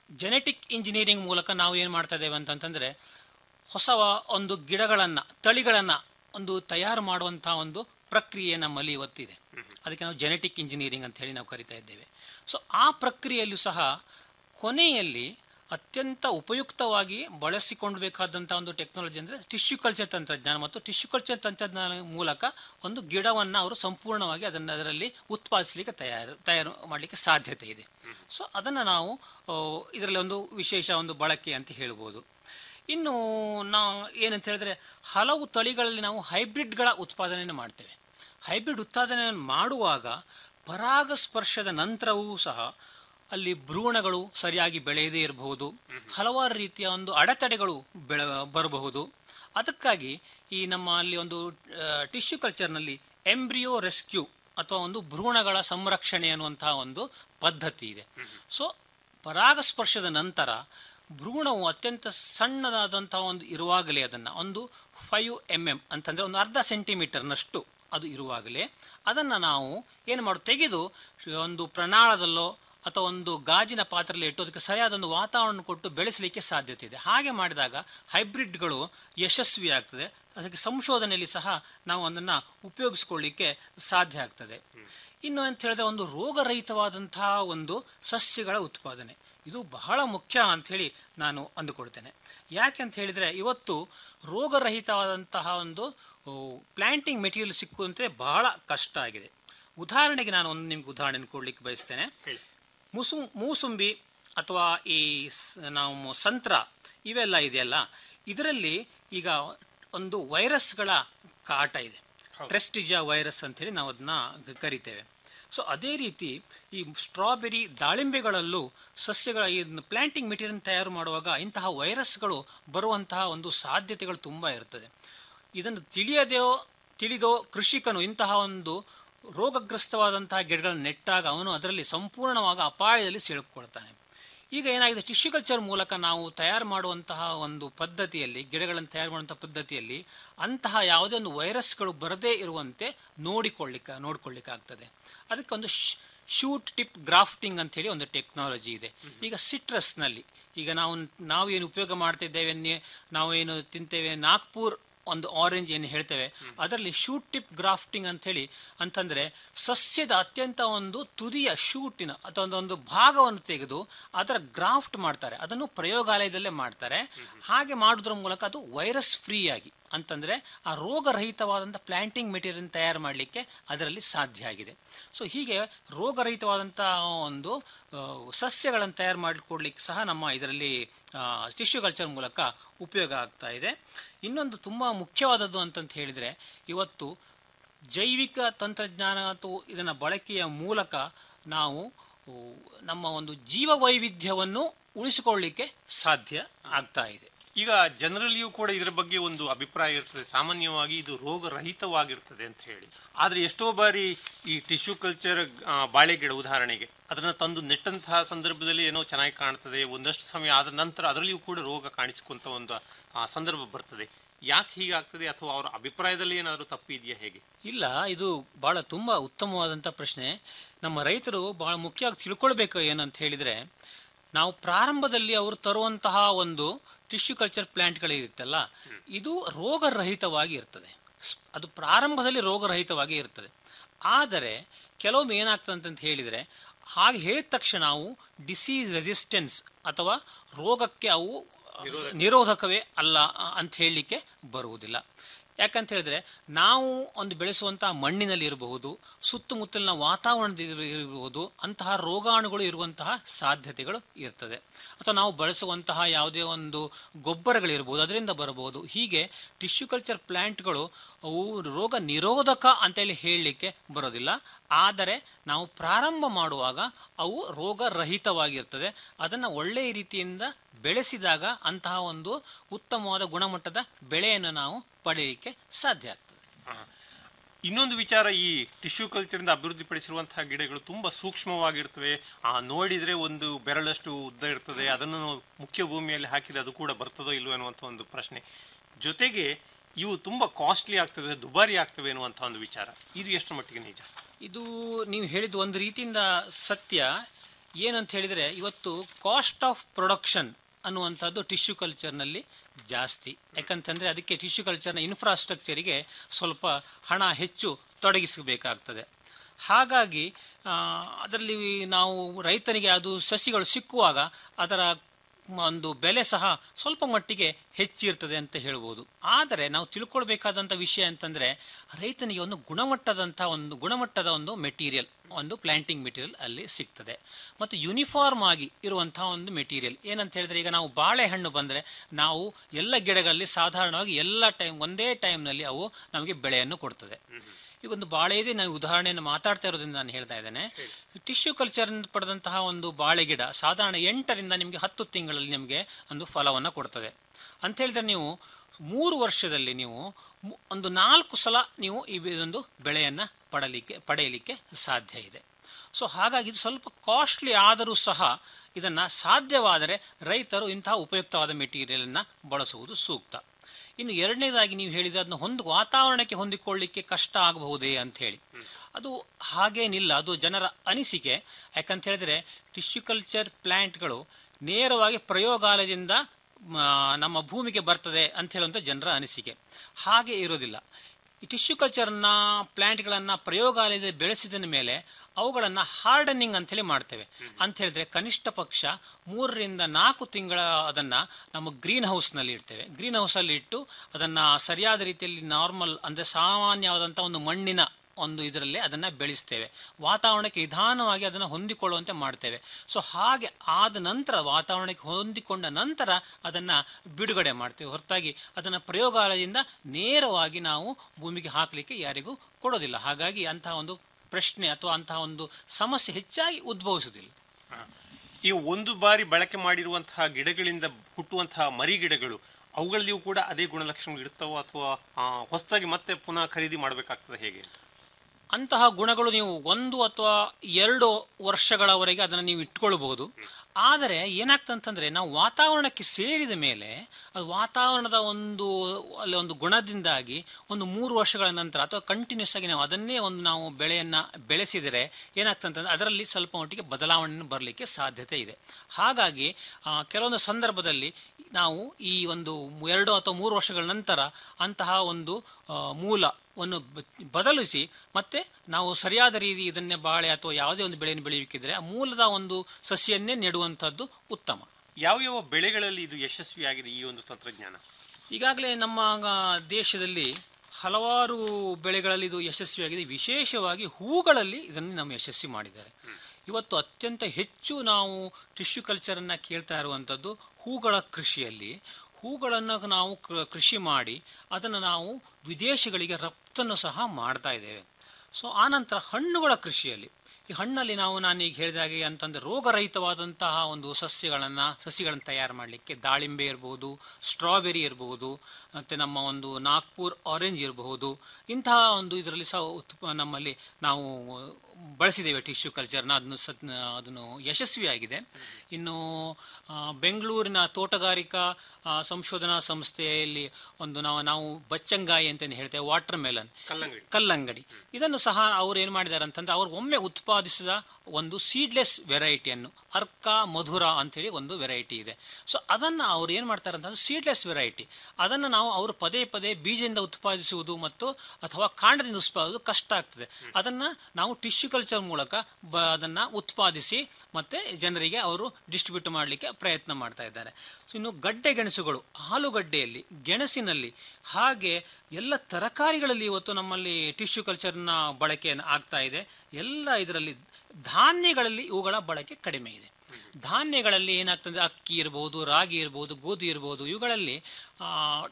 ಜೆನೆಟಿಕ್ ಇಂಜಿನಿಯರಿಂಗ್ ಮೂಲಕ ನಾವು ಏನು ಮಾಡ್ತಾ ಇದ್ದೇವೆ ಅಂತಂತಂದ್ರೆ ಹೊಸ ಒಂದು ಗಿಡಗಳನ್ನು ತಳಿಗಳನ್ನು ಒಂದು ತಯಾರು ಮಾಡುವಂತಹ ಒಂದು ಪ್ರಕ್ರಿಯೆ ನಮ್ಮಲ್ಲಿ ಇವತ್ತಿದೆ ಅದಕ್ಕೆ ನಾವು ಜೆನೆಟಿಕ್ ಇಂಜಿನಿಯರಿಂಗ್ ಅಂತ ಹೇಳಿ ನಾವು ಕರಿತಾ ಇದ್ದೇವೆ ಸೊ ಆ ಪ್ರಕ್ರಿಯೆಯಲ್ಲೂ ಸಹ ಕೊನೆಯಲ್ಲಿ ಅತ್ಯಂತ ಉಪಯುಕ್ತವಾಗಿ ಬಳಸಿಕೊಳ್ಳಬೇಕಾದಂಥ ಒಂದು ಟೆಕ್ನಾಲಜಿ ಅಂದರೆ ಟಿಶ್ಯೂ ಕಲ್ಚರ್ ತಂತ್ರಜ್ಞಾನ ಮತ್ತು ಟಿಶ್ಯೂ ಕಲ್ಚರ್ ತಂತ್ರಜ್ಞಾನ ಮೂಲಕ ಒಂದು ಗಿಡವನ್ನು ಅವರು ಸಂಪೂರ್ಣವಾಗಿ ಅದನ್ನು ಅದರಲ್ಲಿ ಉತ್ಪಾದಿಸಲಿಕ್ಕೆ ತಯಾರು ತಯಾರು ಮಾಡಲಿಕ್ಕೆ ಸಾಧ್ಯತೆ ಇದೆ ಸೊ ಅದನ್ನು ನಾವು ಇದರಲ್ಲಿ ಒಂದು ವಿಶೇಷ ಒಂದು ಬಳಕೆ ಅಂತ ಹೇಳ್ಬೋದು ಇನ್ನು ನಾವು ಏನಂತ ಹೇಳಿದ್ರೆ ಹಲವು ತಳಿಗಳಲ್ಲಿ ನಾವು ಹೈಬ್ರಿಡ್ಗಳ ಉತ್ಪಾದನೆಯನ್ನು ಮಾಡ್ತೇವೆ ಹೈಬ್ರಿಡ್ ಉತ್ಪಾದನೆಯನ್ನು ಮಾಡುವಾಗ ಪರಾಗಸ್ಪರ್ಶದ ನಂತರವೂ ಸಹ ಅಲ್ಲಿ ಭ್ರೂಣಗಳು ಸರಿಯಾಗಿ ಬೆಳೆಯದೇ ಇರಬಹುದು ಹಲವಾರು ರೀತಿಯ ಒಂದು ಅಡೆತಡೆಗಳು ಬೆಳೆ ಬರಬಹುದು ಅದಕ್ಕಾಗಿ ಈ ನಮ್ಮ ಅಲ್ಲಿ ಒಂದು ಟಿಶ್ಯೂ ಕಲ್ಚರ್ನಲ್ಲಿ ಎಂಬ್ರಿಯೋ ರೆಸ್ಕ್ಯೂ ಅಥವಾ ಒಂದು ಭ್ರೂಣಗಳ ಸಂರಕ್ಷಣೆ ಅನ್ನುವಂತಹ ಒಂದು ಪದ್ಧತಿ ಇದೆ ಸೊ ಪರಾಗಸ್ಪರ್ಶದ ನಂತರ ಭ್ರೂಣವು ಅತ್ಯಂತ ಸಣ್ಣದಾದಂತಹ ಒಂದು ಇರುವಾಗಲೇ ಅದನ್ನು ಒಂದು ಫೈವ್ ಎಮ್ ಎಮ್ ಅಂತಂದರೆ ಒಂದು ಅರ್ಧ ಸೆಂಟಿಮೀಟರ್ನಷ್ಟು ಅದು ಇರುವಾಗಲೇ ಅದನ್ನು ನಾವು ಏನು ಮಾಡು ತೆಗೆದು ಒಂದು ಪ್ರಣಾಳದಲ್ಲೋ ಅಥವಾ ಒಂದು ಗಾಜಿನ ಪಾತ್ರೆಯಲ್ಲಿ ಇಟ್ಟು ಅದಕ್ಕೆ ಸರಿಯಾದ ಒಂದು ವಾತಾವರಣ ಕೊಟ್ಟು ಬೆಳೆಸಲಿಕ್ಕೆ ಸಾಧ್ಯತೆ ಇದೆ ಹಾಗೆ ಮಾಡಿದಾಗ ಹೈಬ್ರಿಡ್ಗಳು ಯಶಸ್ವಿ ಆಗ್ತದೆ ಅದಕ್ಕೆ ಸಂಶೋಧನೆಯಲ್ಲಿ ಸಹ ನಾವು ಅದನ್ನು ಉಪಯೋಗಿಸ್ಕೊಳ್ಳಿಕ್ಕೆ ಸಾಧ್ಯ ಆಗ್ತದೆ ಇನ್ನು ಅಂತ ಹೇಳಿದ್ರೆ ಒಂದು ರೋಗರಹಿತವಾದಂತಹ ಒಂದು ಸಸ್ಯಗಳ ಉತ್ಪಾದನೆ ಇದು ಬಹಳ ಮುಖ್ಯ ಅಂಥೇಳಿ ನಾನು ಅಂದುಕೊಳ್ತೇನೆ ಯಾಕೆ ಅಂತ ಹೇಳಿದರೆ ಇವತ್ತು ರೋಗರಹಿತವಾದಂತಹ ಒಂದು ಪ್ಲ್ಯಾಂಟಿಂಗ್ ಮೆಟೀರಿಯಲ್ ಸಿಕ್ಕುವಂತೆ ಬಹಳ ಕಷ್ಟ ಆಗಿದೆ ಉದಾಹರಣೆಗೆ ನಾನು ಒಂದು ನಿಮ್ಗೆ ಉದಾಹರಣೆ ಕೊಡ್ಲಿಕ್ಕೆ ಬಯಸ್ತೇನೆ ಮುಸು ಮೂಸುಂಬಿ ಅಥವಾ ಈ ನಾವು ಸಂತ್ರ ಇವೆಲ್ಲ ಇದೆಯಲ್ಲ ಇದರಲ್ಲಿ ಈಗ ಒಂದು ವೈರಸ್ಗಳ ಕಾಟ ಇದೆ ಟ್ರೆಸ್ಟಿಜಾ ವೈರಸ್ ಅಂತೇಳಿ ನಾವು ಅದನ್ನ ಕರಿತೇವೆ ಸೊ ಅದೇ ರೀತಿ ಈ ಸ್ಟ್ರಾಬೆರಿ ದಾಳಿಂಬೆಗಳಲ್ಲೂ ಸಸ್ಯಗಳ ಈ ಪ್ಲಾಂಟಿಂಗ್ ಮೆಟೀರಿಯಲ್ ತಯಾರು ಮಾಡುವಾಗ ಇಂತಹ ವೈರಸ್ಗಳು ಬರುವಂತಹ ಒಂದು ಸಾಧ್ಯತೆಗಳು ತುಂಬ ಇರ್ತದೆ ಇದನ್ನು ತಿಳಿಯದೋ ತಿಳಿದೋ ಕೃಷಿಕನು ಇಂತಹ ಒಂದು ರೋಗಗ್ರಸ್ತವಾದಂತಹ ಗಿಡಗಳನ್ನು ನೆಟ್ಟಾಗ ಅವನು ಅದರಲ್ಲಿ ಸಂಪೂರ್ಣವಾಗಿ ಅಪಾಯದಲ್ಲಿ ಸಿಲುಕೊಳ್ತಾನೆ ಈಗ ಏನಾಗಿದೆ ಟಿಶ್ಯೂ ಕಲ್ಚರ್ ಮೂಲಕ ನಾವು ತಯಾರು ಮಾಡುವಂತಹ ಒಂದು ಪದ್ಧತಿಯಲ್ಲಿ ಗಿಡಗಳನ್ನು ತಯಾರು ಮಾಡುವಂತಹ ಪದ್ಧತಿಯಲ್ಲಿ ಅಂತಹ ಯಾವುದೇ ಒಂದು ವೈರಸ್ಗಳು ಬರದೇ ಇರುವಂತೆ ನೋಡಿಕೊಳ್ಳಿಕ್ಕೆ ನೋಡಿಕೊಳ್ಳಿಕ್ಕಾಗ್ತದೆ ಅದಕ್ಕೆ ಒಂದು ಶೂಟ್ ಟಿಪ್ ಗ್ರಾಫ್ಟಿಂಗ್ ಅಂತ ಹೇಳಿ ಒಂದು ಟೆಕ್ನಾಲಜಿ ಇದೆ ಈಗ ಸಿಟ್ರಸ್ನಲ್ಲಿ ಈಗ ನಾವು ನಾವು ಏನು ಉಪಯೋಗ ಮಾಡ್ತಿದ್ದೇವೆ ನಾವು ಏನು ತಿಂತೇವೆ ನಾಗ್ಪುರ್ ಒಂದು ಆರೆಂಜ್ ಏನು ಹೇಳ್ತೇವೆ ಅದರಲ್ಲಿ ಶೂಟ್ ಟಿಪ್ ಗ್ರಾಫ್ಟಿಂಗ್ ಅಂತ ಹೇಳಿ ಅಂತಂದ್ರೆ ಸಸ್ಯದ ಅತ್ಯಂತ ಒಂದು ತುದಿಯ ಶೂಟಿನ ಅಥವಾ ಒಂದು ಭಾಗವನ್ನು ತೆಗೆದು ಅದರ ಗ್ರಾಫ್ಟ್ ಮಾಡ್ತಾರೆ ಅದನ್ನು ಪ್ರಯೋಗಾಲಯದಲ್ಲೇ ಮಾಡ್ತಾರೆ ಹಾಗೆ ಮಾಡೋದ್ರ ಮೂಲಕ ಅದು ವೈರಸ್ ಫ್ರೀ ಆಗಿ ಅಂತಂದ್ರೆ ಆ ರೋಗರಹಿತವಾದಂಥ ಪ್ಲಾಂಟಿಂಗ್ ಮೆಟೀರಿಯಲ್ ತಯಾರು ಮಾಡಲಿಕ್ಕೆ ಅದರಲ್ಲಿ ಸಾಧ್ಯ ಆಗಿದೆ ಸೊ ಹೀಗೆ ರೋಗರಹಿತವಾದಂಥ ಒಂದು ಸಸ್ಯಗಳನ್ನು ತಯಾರು ಮಾಡಿಕೊಡ್ಲಿಕ್ಕೆ ಸಹ ನಮ್ಮ ಇದರಲ್ಲಿ ಟಿಶ್ಯೂ ಕಲ್ಚರ್ ಮೂಲಕ ಉಪಯೋಗ ಆಗ್ತಾ ಇದೆ ಇನ್ನೊಂದು ತುಂಬ ಮುಖ್ಯವಾದದ್ದು ಅಂತಂತ ಹೇಳಿದರೆ ಇವತ್ತು ಜೈವಿಕ ತಂತ್ರಜ್ಞಾನ ಅಥವಾ ಇದನ್ನು ಬಳಕೆಯ ಮೂಲಕ ನಾವು ನಮ್ಮ ಒಂದು ಜೀವ ವೈವಿಧ್ಯವನ್ನು ಉಳಿಸಿಕೊಳ್ಳಲಿಕ್ಕೆ ಸಾಧ್ಯ ಆಗ್ತಾ ಇದೆ ಈಗ ಜನರಲ್ಲಿಯೂ ಕೂಡ ಇದರ ಬಗ್ಗೆ ಒಂದು ಅಭಿಪ್ರಾಯ ಇರ್ತದೆ ಸಾಮಾನ್ಯವಾಗಿ ಇದು ರೋಗರಹಿತವಾಗಿರ್ತದೆ ಅಂತ ಹೇಳಿ ಆದರೆ ಎಷ್ಟೋ ಬಾರಿ ಈ ಟಿಶ್ಯೂ ಕಲ್ಚರ್ ಬಾಳೆ ಗಿಡ ಉದಾಹರಣೆಗೆ ಅದನ್ನು ತಂದು ನೆಟ್ಟಂತಹ ಸಂದರ್ಭದಲ್ಲಿ ಏನೋ ಚೆನ್ನಾಗಿ ಕಾಣ್ತದೆ ಒಂದಷ್ಟು ಸಮಯ ಆದ ನಂತರ ಅದರಲ್ಲಿಯೂ ಕೂಡ ರೋಗ ಕಾಣಿಸಿಕೊಂತ ಒಂದು ಸಂದರ್ಭ ಬರ್ತದೆ ಯಾಕೆ ಹೀಗಾಗ್ತದೆ ಅಥವಾ ಅವರ ಅಭಿಪ್ರಾಯದಲ್ಲಿ ಏನಾದರೂ ತಪ್ಪಿದೆಯಾ ಹೇಗೆ ಇಲ್ಲ ಇದು ಬಹಳ ತುಂಬ ಉತ್ತಮವಾದಂಥ ಪ್ರಶ್ನೆ ನಮ್ಮ ರೈತರು ಬಹಳ ಮುಖ್ಯವಾಗಿ ತಿಳ್ಕೊಳ್ಬೇಕು ಏನಂತ ಹೇಳಿದರೆ ನಾವು ಪ್ರಾರಂಭದಲ್ಲಿ ಅವರು ತರುವಂತಹ ಒಂದು ಟಿಶ್ಯೂ ಕಲ್ಚರ್ ಪ್ಲಾಂಟ್ಗಳಿರುತ್ತಲ್ಲ ಇದು ರೋಗರಹಿತವಾಗಿ ಇರ್ತದೆ ಅದು ಪ್ರಾರಂಭದಲ್ಲಿ ರೋಗರಹಿತವಾಗಿ ಇರ್ತದೆ ಆದರೆ ಕೆಲವೊಮ್ಮೆ ಏನಾಗ್ತದೆ ಅಂತ ಹೇಳಿದರೆ ಹಾಗೆ ಹೇಳಿದ ತಕ್ಷಣ ನಾವು ಡಿಸೀಸ್ ರೆಸಿಸ್ಟೆನ್ಸ್ ಅಥವಾ ರೋಗಕ್ಕೆ ಅವು ನಿರೋಧಕವೇ ಅಲ್ಲ ಅಂತ ಹೇಳಲಿಕ್ಕೆ ಬರುವುದಿಲ್ಲ ಯಾಕಂತ ಹೇಳಿದ್ರೆ ನಾವು ಒಂದು ಬೆಳೆಸುವಂತಹ ಮಣ್ಣಿನಲ್ಲಿ ಇರಬಹುದು ಸುತ್ತಮುತ್ತಲಿನ ವಾತಾವರಣದಲ್ಲಿ ಇರಬಹುದು ಅಂತಹ ರೋಗಾಣುಗಳು ಇರುವಂತಹ ಸಾಧ್ಯತೆಗಳು ಇರ್ತದೆ ಅಥವಾ ನಾವು ಬಳಸುವಂತಹ ಯಾವುದೇ ಒಂದು ಗೊಬ್ಬರಗಳಿರ್ಬೋದು ಅದರಿಂದ ಬರಬಹುದು ಹೀಗೆ ಟಿಶ್ಯೂ ಕಲ್ಚರ್ ಪ್ಲಾಂಟ್ಗಳು ಅವು ರೋಗ ನಿರೋಧಕ ಅಂತೇಳಿ ಹೇಳಲಿಕ್ಕೆ ಬರೋದಿಲ್ಲ ಆದರೆ ನಾವು ಪ್ರಾರಂಭ ಮಾಡುವಾಗ ಅವು ರೋಗರಹಿತವಾಗಿರ್ತದೆ ಅದನ್ನು ಒಳ್ಳೆಯ ರೀತಿಯಿಂದ ಬೆಳೆಸಿದಾಗ ಅಂತಹ ಒಂದು ಉತ್ತಮವಾದ ಗುಣಮಟ್ಟದ ಬೆಳೆಯನ್ನು ನಾವು ಪಡೆಯಲಿಕ್ಕೆ ಸಾಧ್ಯ ಆಗ್ತದೆ ಇನ್ನೊಂದು ವಿಚಾರ ಈ ಟಿಶ್ಯೂ ಕಲ್ಚರಿಂದ ಅಭಿವೃದ್ಧಿಪಡಿಸಿರುವಂತಹ ಗಿಡಗಳು ತುಂಬಾ ಸೂಕ್ಷ್ಮವಾಗಿರ್ತವೆ ಆ ನೋಡಿದ್ರೆ ಒಂದು ಬೆರಳಷ್ಟು ಉದ್ದ ಇರ್ತದೆ ಅದನ್ನು ಮುಖ್ಯ ಭೂಮಿಯಲ್ಲಿ ಹಾಕಿದ್ರೆ ಅದು ಕೂಡ ಬರ್ತದೋ ಇಲ್ವೋ ಅನ್ನುವಂಥ ಒಂದು ಪ್ರಶ್ನೆ ಜೊತೆಗೆ ಇವು ತುಂಬಾ ಕಾಸ್ಟ್ಲಿ ಆಗ್ತವೆ ದುಬಾರಿ ಆಗ್ತವೆ ಅನ್ನುವಂಥ ಒಂದು ವಿಚಾರ ಇದು ಎಷ್ಟು ಮಟ್ಟಿಗೆ ನಿಜ ಇದು ನೀವು ಹೇಳಿದ ಒಂದು ರೀತಿಯಿಂದ ಸತ್ಯ ಏನಂತ ಹೇಳಿದರೆ ಇವತ್ತು ಕಾಸ್ಟ್ ಆಫ್ ಪ್ರೊಡಕ್ಷನ್ ಅನ್ನುವಂಥದ್ದು ಟಿಶ್ಯೂ ಕಲ್ಚರ್ನಲ್ಲಿ ಜಾಸ್ತಿ ಯಾಕಂತಂದರೆ ಅದಕ್ಕೆ ಟಿಶ್ಯೂ ಕಲ್ಚರ್ನ ಇನ್ಫ್ರಾಸ್ಟ್ರಕ್ಚರಿಗೆ ಸ್ವಲ್ಪ ಹಣ ಹೆಚ್ಚು ತೊಡಗಿಸಬೇಕಾಗ್ತದೆ ಹಾಗಾಗಿ ಆ, ಅದರಲ್ಲಿ ನಾವು ರೈತನಿಗೆ ಅದು ಸಸಿಗಳು ಸಿಕ್ಕುವಾಗ ಅದರ ಒಂದು ಬೆಲೆ ಸಹ ಸ್ವಲ್ಪ ಮಟ್ಟಿಗೆ ಹೆಚ್ಚಿರ್ತದೆ ಅಂತ ಹೇಳ್ಬೋದು ಆದರೆ ನಾವು ತಿಳ್ಕೊಳ್ಬೇಕಾದಂಥ ವಿಷಯ ಅಂತಂದರೆ ರೈತನಿಗೆ ಒಂದು ಗುಣಮಟ್ಟದಂಥ ಒಂದು ಗುಣಮಟ್ಟದ ಒಂದು ಮೆಟೀರಿಯಲ್ ಒಂದು ಪ್ಲಾಂಟಿಂಗ್ ಮೆಟೀರಿಯಲ್ ಅಲ್ಲಿ ಸಿಗ್ತದೆ ಮತ್ತು ಯೂನಿಫಾರ್ಮ್ ಆಗಿ ಇರುವಂತಹ ಒಂದು ಮೆಟೀರಿಯಲ್ ಏನಂತ ಹೇಳಿದ್ರೆ ಈಗ ನಾವು ಬಾಳೆಹಣ್ಣು ಬಂದರೆ ನಾವು ಎಲ್ಲ ಗಿಡಗಳಲ್ಲಿ ಸಾಧಾರಣವಾಗಿ ಎಲ್ಲ ಟೈಮ್ ಒಂದೇ ಟೈಮ್ನಲ್ಲಿ ಅವು ನಮಗೆ ಬೆಳೆಯನ್ನು ಕೊಡ್ತದೆ ಈಗ ಒಂದು ಬಾಳೆ ಇದೆ ನಾವು ಉದಾಹರಣೆಯನ್ನು ಮಾತಾಡ್ತಾ ಇರೋದ್ರಿಂದ ನಾನು ಹೇಳ್ತಾ ಇದ್ದೇನೆ ಟಿಶ್ಯೂ ಕಲ್ಚರ್ ಪಡೆದಂತಹ ಒಂದು ಬಾಳೆ ಗಿಡ ಸಾಧಾರಣ ಎಂಟರಿಂದ ನಿಮಗೆ ಹತ್ತು ತಿಂಗಳಲ್ಲಿ ನಿಮಗೆ ಒಂದು ಫಲವನ್ನು ಕೊಡ್ತದೆ ಅಂತ ಹೇಳಿದ್ರೆ ನೀವು ಮೂರು ವರ್ಷದಲ್ಲಿ ನೀವು ಮು- ಒಂದು ನಾಲ್ಕು ಸಲ ನೀವು ಈ ಒಂದು ಬೆಳೆಯನ್ನು ಪಡಲಿಕ್ಕೆ ಪಡೆಯಲಿಕ್ಕೆ ಸಾಧ್ಯ ಇದೆ ಸೊ ಹಾಗಾಗಿ ಇದು ಸ್ವಲ್ಪ ಕಾಸ್ಟ್ಲಿ ಆದರೂ ಸಹ ಇದನ್ನು ಸಾಧ್ಯವಾದರೆ ರೈತರು ಇಂತಹ ಉಪಯುಕ್ತವಾದ ಮೆಟೀರಿಯಲನ್ನು ಬಳಸುವುದು ಸೂಕ್ತ ಇನ್ನು ಎರಡನೇದಾಗಿ ನೀವು ಹೇಳಿದ ಅದನ್ನ ಹೊಂದು ವಾತಾವರಣಕ್ಕೆ ಹೊಂದಿಕೊಳ್ಳಿಕ್ಕೆ ಕಷ್ಟ ಆಗಬಹುದೇ ಅಂತ ಹೇಳಿ ಅದು ಹಾಗೇನಿಲ್ಲ ಅದು ಜನರ ಅನಿಸಿಕೆ ಯಾಕಂತ ಹೇಳಿದ್ರೆ ಟಿಶ್ಯೂ ಕಲ್ಚರ್ ಪ್ಲಾಂಟ್ಗಳು ನೇರವಾಗಿ ಪ್ರಯೋಗಾಲಯದಿಂದ ಮ, ನಮ್ಮ ಭೂಮಿಗೆ ಬರ್ತದೆ ಅಂತ ಹೇಳುವಂಥ ಜನರ ಅನಿಸಿಕೆ ಹಾಗೆ ಇರೋದಿಲ್ಲ ಈ ಟಿಶ್ಯೂ ಕಲ್ಚರ್ನ ಪ್ಲಾಂಟ್ಗಳನ್ನು ಪ್ರಯೋಗಾಲಯದಲ್ಲಿ ಬೆಳೆಸಿದ ಮೇಲೆ ಅವುಗಳನ್ನು ಹಾರ್ಡನಿಂಗ್ ಅಂತೇಳಿ ಮಾಡ್ತೇವೆ ಅಂತ ಹೇಳಿದ್ರೆ ಕನಿಷ್ಠ ಪಕ್ಷ ಮೂರರಿಂದ ನಾಲ್ಕು ತಿಂಗಳ ಅದನ್ನು ನಮ್ಮ ಗ್ರೀನ್ ಹೌಸ್ನಲ್ಲಿ ಇಡ್ತೇವೆ ಗ್ರೀನ್ ಹೌಸಲ್ಲಿ ಇಟ್ಟು ಅದನ್ನು ಸರಿಯಾದ ರೀತಿಯಲ್ಲಿ ನಾರ್ಮಲ್ ಅಂದರೆ ಸಾಮಾನ್ಯವಾದಂಥ ಒಂದು ಮಣ್ಣಿನ ಒಂದು ಇದರಲ್ಲಿ ಅದನ್ನು ಬೆಳೆಸ್ತೇವೆ ವಾತಾವರಣಕ್ಕೆ ನಿಧಾನವಾಗಿ ಅದನ್ನು ಹೊಂದಿಕೊಳ್ಳುವಂತೆ ಮಾಡ್ತೇವೆ ಸೊ ಹಾಗೆ ಆದ ನಂತರ ವಾತಾವರಣಕ್ಕೆ ಹೊಂದಿಕೊಂಡ ನಂತರ ಅದನ್ನು ಬಿಡುಗಡೆ ಮಾಡ್ತೇವೆ ಹೊರತಾಗಿ ಅದನ್ನು ಪ್ರಯೋಗಾಲಯದಿಂದ ನೇರವಾಗಿ ನಾವು ಭೂಮಿಗೆ ಹಾಕಲಿಕ್ಕೆ ಯಾರಿಗೂ ಕೊಡೋದಿಲ್ಲ ಹಾಗಾಗಿ ಅಂತಹ ಒಂದು ಪ್ರಶ್ನೆ ಅಥವಾ ಅಂತಹ ಒಂದು ಸಮಸ್ಯೆ ಹೆಚ್ಚಾಗಿ ಉದ್ಭವಿಸುವುದಿಲ್ಲ ಈ ಒಂದು ಬಾರಿ ಬಳಕೆ ಮಾಡಿರುವಂತಹ ಗಿಡಗಳಿಂದ ಹುಟ್ಟುವಂತಹ ಮರಿ ಗಿಡಗಳು ಅವುಗಳಲ್ಲಿಯೂ ಕೂಡ ಅದೇ ಗುಣಲಕ್ಷಣಗಳು ಇರ್ತಾವೋ ಅಥವಾ ಹೊಸದಾಗಿ ಮತ್ತೆ ಪುನಃ ಖರೀದಿ ಮಾಡಬೇಕಾಗ್ತದೆ ಹೇಗೆ ಅಂತಹ ಗುಣಗಳು ನೀವು ಒಂದು ಅಥವಾ ಎರಡು ವರ್ಷಗಳವರೆಗೆ ಅದನ್ನು ನೀವು ಇಟ್ಕೊಳ್ಬಹುದು ಆದರೆ ಏನಾಗ್ತಂತಂದ್ರೆ ನಾವು ವಾತಾವರಣಕ್ಕೆ ಸೇರಿದ ಮೇಲೆ ಅದು ವಾತಾವರಣದ ಒಂದು ಅಲ್ಲಿ ಒಂದು ಗುಣದಿಂದಾಗಿ ಒಂದು ಮೂರು ವರ್ಷಗಳ ನಂತರ ಅಥವಾ ಕಂಟಿನ್ಯೂಸ್ ಆಗಿ ನಾವು ಅದನ್ನೇ ಒಂದು ನಾವು ಬೆಳೆಯನ್ನ ಬೆಳೆಸಿದರೆ ಏನಾಗ್ತಂತಂದ್ರೆ ಅದರಲ್ಲಿ ಸ್ವಲ್ಪ ಮಟ್ಟಿಗೆ ಬದಲಾವಣೆ ಬರಲಿಕ್ಕೆ ಸಾಧ್ಯತೆ ಇದೆ ಹಾಗಾಗಿ ಆ, ಕೆಲವೊಂದು ಸಂದರ್ಭದಲ್ಲಿ ನಾವು ಈ ಒಂದು ಎರಡು ಅಥವಾ ಮೂರು ವರ್ಷಗಳ ನಂತರ ಅಂತಹ ಒಂದು ಆ, ಮೂಲವನ್ನು ಬ- ಬದಲಿಸಿ ಮತ್ತೆ ನಾವು ಸರಿಯಾದ ರೀತಿ ಇದನ್ನೇ ಬಾಳೆ ಅಥವಾ ಯಾವುದೇ ಒಂದು ಬೆಳೆಯನ್ನು ಬೆಳೆಯಬೇಕಿದ್ರೆ ಆ ಮೂಲದ ಒಂದು ಸಸಿಯನ್ನೇ ನೆಡುವಂಥದ್ದು ಉತ್ತಮ ಯಾವ ಯಾವ ಬೆಳೆಗಳಲ್ಲಿ ಇದು ಯಶಸ್ವಿಯಾಗಿದೆ ಈ ಒಂದು ತಂತ್ರಜ್ಞಾನ ಈಗಾಗಲೇ ನಮ್ಮ ಆ, ದೇಶದಲ್ಲಿ ಹಲವಾರು ಬೆಳೆಗಳಲ್ಲಿ ಇದು ಯಶಸ್ವಿಯಾಗಿದೆ ವಿಶೇಷವಾಗಿ ಹೂಗಳಲ್ಲಿ ಇದನ್ನು ನಮ್ಮ ಯಶಸ್ವಿ ಮಾಡಿದ್ದಾರೆ ಇವತ್ತು ಅತ್ಯಂತ ಹೆಚ್ಚು ನಾವು ಟಿಶ್ಯೂ ಕಲ್ಚರನ್ನು ಕೇಳ್ತಾ ಇರುವಂಥದ್ದು ಹೂಗಳ ಕೃಷಿಯಲ್ಲಿ ಹೂಗಳನ್ನು ನಾವು ಕೃ- ಕೃಷಿ ಮಾಡಿ ಅದನ್ನು ನಾವು ವಿದೇಶಗಳಿಗೆ ರಫ್ತನ್ನು ಸಹ ಮಾಡ್ತಾ ಇದ್ದೇವೆ ಸೊ ಆನಂತರ ಹಣ್ಣುಗಳ ಕೃಷಿಯಲ್ಲಿ ಈ ಹಣ್ಣಲ್ಲಿ ನಾವು ನಾನು ಈಗ ಹೇಳಿದ ಹಾಗೆ ಅಂತಂದ್ರೆ ರೋಗರಹಿತವಾದಂತಹ ಒಂದು ಸಸ್ಯಗಳನ್ನು ಸಸಿಗಳನ್ನು ತಯಾರು ಮಾಡಲಿಕ್ಕೆ ದಾಳಿಂಬೆ ಇರಬಹುದು ಸ್ಟ್ರಾಬೆರಿ ಇರಬಹುದು ಮತ್ತು ನಮ್ಮ ಒಂದು ನಾಗ್ಪುರ್ ಆರೆಂಜ್ ಇರಬಹುದು ಇಂತಹ ಒಂದು ಇದರಲ್ಲಿ ಸಹ ಉತ್ಪ ನಮ್ಮಲ್ಲಿ ನಾವು ಬಳಸಿದ್ದೇವೆ ಟಿಶ್ಯೂ ಕಲ್ಚರ್ನ ಅದನ್ನು ಸತ್ ಅದನ್ನು ಯಶಸ್ವಿಯಾಗಿದೆ ಇನ್ನು ಆ, ಬೆಂಗಳೂರಿನ ತೋಟಗಾರಿಕಾ ಆ, ಸಂಶೋಧನಾ ಸಂಸ್ಥೆಯಲ್ಲಿ ಒಂದು ನಾವು ನಾವು ಬಚ್ಚಂಗಾಯಿ ಅಂತ ಹೇಳ್ತೇವೆ ವಾಟರ್ ಮೆಲನ್ ಕಲ್ಲಂಗಡಿ ಕಲ್ಲಂಗಡಿ ಇದನ್ನು ಸಹ ಅವ್ರು ಏನು ಮಾಡಿದ್ದಾರೆ ಅಂತಂದ್ರೆ ಅವ್ರು ಒಮ್ಮೆ ಉತ್ಪಾದಿಸಿದ ಒಂದು ಸೀಡ್ಲೆಸ್ ವೆರೈಟಿಯನ್ನು ಅರ್ಕ ಮಧುರ ಅಂತೇಳಿ ಒಂದು ವೆರೈಟಿ ಇದೆ ಸೊ ಅದನ್ನು ಅವ್ರು ಏನು ಮಾಡ್ತಾರೆ ಅಂತಂದ್ರೆ ಸೀಡ್ಲೆಸ್ ವೆರೈಟಿ ಅದನ್ನು ನಾವು ಅವರು ಪದೇ ಪದೇ ಬೀಜದಿಂದ ಉತ್ಪಾದಿಸುವುದು ಮತ್ತು ಅಥವಾ ಕಾಂಡದಿಂದ ಉತ್ಪಾದಿಸುವುದು ಕಷ್ಟ ಆಗ್ತದೆ ಅದನ್ನು ನಾವು ಟಿಶ್ಯೂ ಕಲ್ಚರ್ ಮೂಲಕ ಬ ಅದನ್ನು ಉತ್ಪಾದಿಸಿ ಮತ್ತೆ ಜನರಿಗೆ ಅವರು ಡಿಸ್ಟ್ರಿಬ್ಯೂಟ್ ಮಾಡಲಿಕ್ಕೆ ಪ್ರಯತ್ನ ಮಾಡ್ತಾ ಇದ್ದಾರೆ ಸೊ ಇನ್ನು ಗಡ್ಡೆ ಗೆಣಸುಗಳು ಆಲೂಗಡ್ಡೆಯಲ್ಲಿ ಗೆಣಸಿನಲ್ಲಿ ಹಾಗೆ ಎಲ್ಲ ತರಕಾರಿಗಳಲ್ಲಿ ಇವತ್ತು ನಮ್ಮಲ್ಲಿ ಟಿಶ್ಯೂ ಕಲ್ಚರ್ನ ಬಳಕೆ ಆಗ್ತಾ ಇದೆ ಎಲ್ಲ ಇದರಲ್ಲಿ ಧಾನ್ಯಗಳಲ್ಲಿ ಇವುಗಳ ಬಳಕೆ ಕಡಿಮೆ ಇದೆ ಧಾನ್ಯಗಳಲ್ಲಿ ಏನಾಗ್ತದೆ ಅಕ್ಕಿ ಇರ್ಬೋದು ರಾಗಿ ಇರ್ಬೋದು ಗೋಧಿ ಇರ್ಬೋದು ಇವುಗಳಲ್ಲಿ ಆ,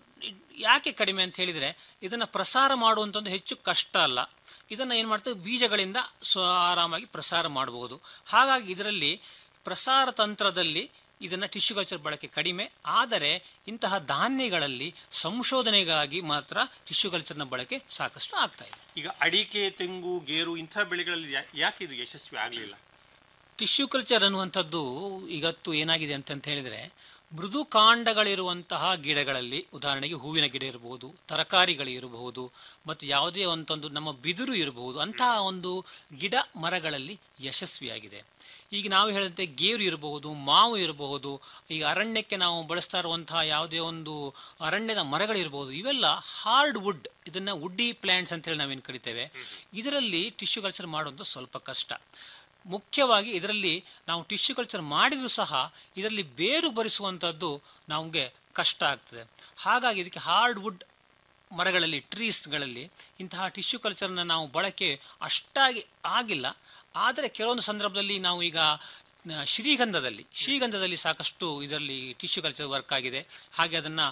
ಯಾಕೆ ಕಡಿಮೆ ಅಂತ ಹೇಳಿದರೆ ಇದನ್ನು ಪ್ರಸಾರ ಮಾಡುವಂಥದ್ದು ಹೆಚ್ಚು ಕಷ್ಟ ಅಲ್ಲ ಇದನ್ನು ಏನು ಮಾಡ್ತೇವೆ ಬೀಜಗಳಿಂದ ಸ್ವ ಆರಾಮಾಗಿ ಪ್ರಸಾರ ಮಾಡಬಹುದು ಹಾಗಾಗಿ ಇದರಲ್ಲಿ ಪ್ರಸಾರ ತಂತ್ರದಲ್ಲಿ ಇದನ್ನು ಟಿಶ್ಯೂ ಕಲ್ಚರ್ ಬಳಕೆ ಕಡಿಮೆ ಆದರೆ ಇಂತಹ ಧಾನ್ಯಗಳಲ್ಲಿ ಸಂಶೋಧನೆಗಾಗಿ ಮಾತ್ರ ಟಿಶ್ಯೂ ಕಲ್ಚರ್ನ ಬಳಕೆ ಸಾಕಷ್ಟು ಆಗ್ತಾ ಇದೆ ಈಗ ಅಡಿಕೆ ತೆಂಗು ಗೇರು ಇಂಥ ಬೆಳೆಗಳಲ್ಲಿ ಯಾ- ಯಾಕೆ ಇದು ಯಶಸ್ವಿ ಆಗಲಿಲ್ಲ ಟಿಶ್ಯೂ ಕಲ್ಚರ್ ಅನ್ನುವಂಥದ್ದು ಇವತ್ತು ಏನಾಗಿದೆ ಅಂತಂತ ಹೇಳಿದರೆ ಮೃದು ಕಾಂಡಗಳಿರುವಂತಹ ಗಿಡಗಳಲ್ಲಿ ಉದಾಹರಣೆಗೆ ಹೂವಿನ ಗಿಡ ಇರಬಹುದು ತರಕಾರಿಗಳು ಇರಬಹುದು ಮತ್ತು ಯಾವುದೇ ಒಂದೊಂದು ನಮ್ಮ ಬಿದಿರು ಇರಬಹುದು ಅಂತಹ ಒಂದು ಗಿಡ ಮರಗಳಲ್ಲಿ ಯಶಸ್ವಿಯಾಗಿದೆ ಈಗ ನಾವು ಹೇಳಿದಂತೆ ಗೇರು ಇರಬಹುದು ಮಾವು ಇರಬಹುದು ಈಗ ಅರಣ್ಯಕ್ಕೆ ನಾವು ಬಳಸ್ತಾ ಇರುವಂತಹ ಯಾವುದೇ ಒಂದು ಅರಣ್ಯದ ಮರಗಳಿರಬಹುದು ಇವೆಲ್ಲ ಹಾರ್ಡ್ ವುಡ್ ಇದನ್ನ ವುಡ್ಡಿ ಪ್ಲಾಂಟ್ಸ್ ಅಂತೇಳಿ ನಾವೇನು ಕರಿತೇವೆ ಇದರಲ್ಲಿ ಟಿಶ್ಯೂ ಕಲ್ಚರ್ ಮಾಡುವಂಥ ಸ್ವಲ್ಪ ಕಷ್ಟ ಮುಖ್ಯವಾಗಿ ಇದರಲ್ಲಿ ನಾವು ಟಿಶ್ಯೂ ಕಲ್ಚರ್ ಮಾಡಿದರೂ ಸಹ ಇದರಲ್ಲಿ ಬೇರು ಬರಿಸುವಂಥದ್ದು ನಮಗೆ ಕಷ್ಟ ಆಗ್ತದೆ ಹಾಗಾಗಿ ಇದಕ್ಕೆ ಹಾರ್ಡ್ ವುಡ್ ಮರಗಳಲ್ಲಿ ಟ್ರೀಸ್ಗಳಲ್ಲಿ ಇಂತಹ ಟಿಶ್ಯೂ ಕಲ್ಚರ್ನ ನಾವು ಬಳಕೆ ಅಷ್ಟಾಗಿ ಆಗಿಲ್ಲ ಆದರೆ ಕೆಲವೊಂದು ಸಂದರ್ಭದಲ್ಲಿ ನಾವು ಈಗ ನ- ಶ್ರೀಗಂಧದಲ್ಲಿ ಶ್ರೀಗಂಧದಲ್ಲಿ ಸಾಕಷ್ಟು ಇದರಲ್ಲಿ ಟಿಶ್ಯೂ ಕಲ್ಚರ್ ವರ್ಕ್ ಆಗಿದೆ ಹಾಗೆ ಅದನ್ನು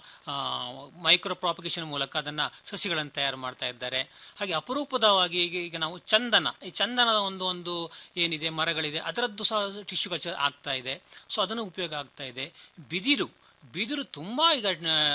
ಮೈಕ್ರೋ ಪ್ರಾಪಗೇಷನ್ ಮೂಲಕ ಅದನ್ನು ಸಸಿಗಳನ್ನು ತಯಾರು ಮಾಡ್ತಾ ಇದ್ದಾರೆ ಹಾಗೆ ಅಪರೂಪದವಾಗಿ ಈಗ ಈಗ ನಾವು ಚಂದನ ಈ ಚಂದನದ ಒಂದು ಒಂದು ಏನಿದೆ ಮರಗಳಿದೆ ಅದರದ್ದು ಸಹ ಟಿಶ್ಯೂ ಕಲ್ಚರ್ ಆಗ್ತಾ ಇದೆ ಸೊ ಅದನ್ನು ಉಪಯೋಗ ಆಗ್ತಾ ಇದೆ ಬಿದಿರು ಬಿದಿರು ತುಂಬ ಈಗ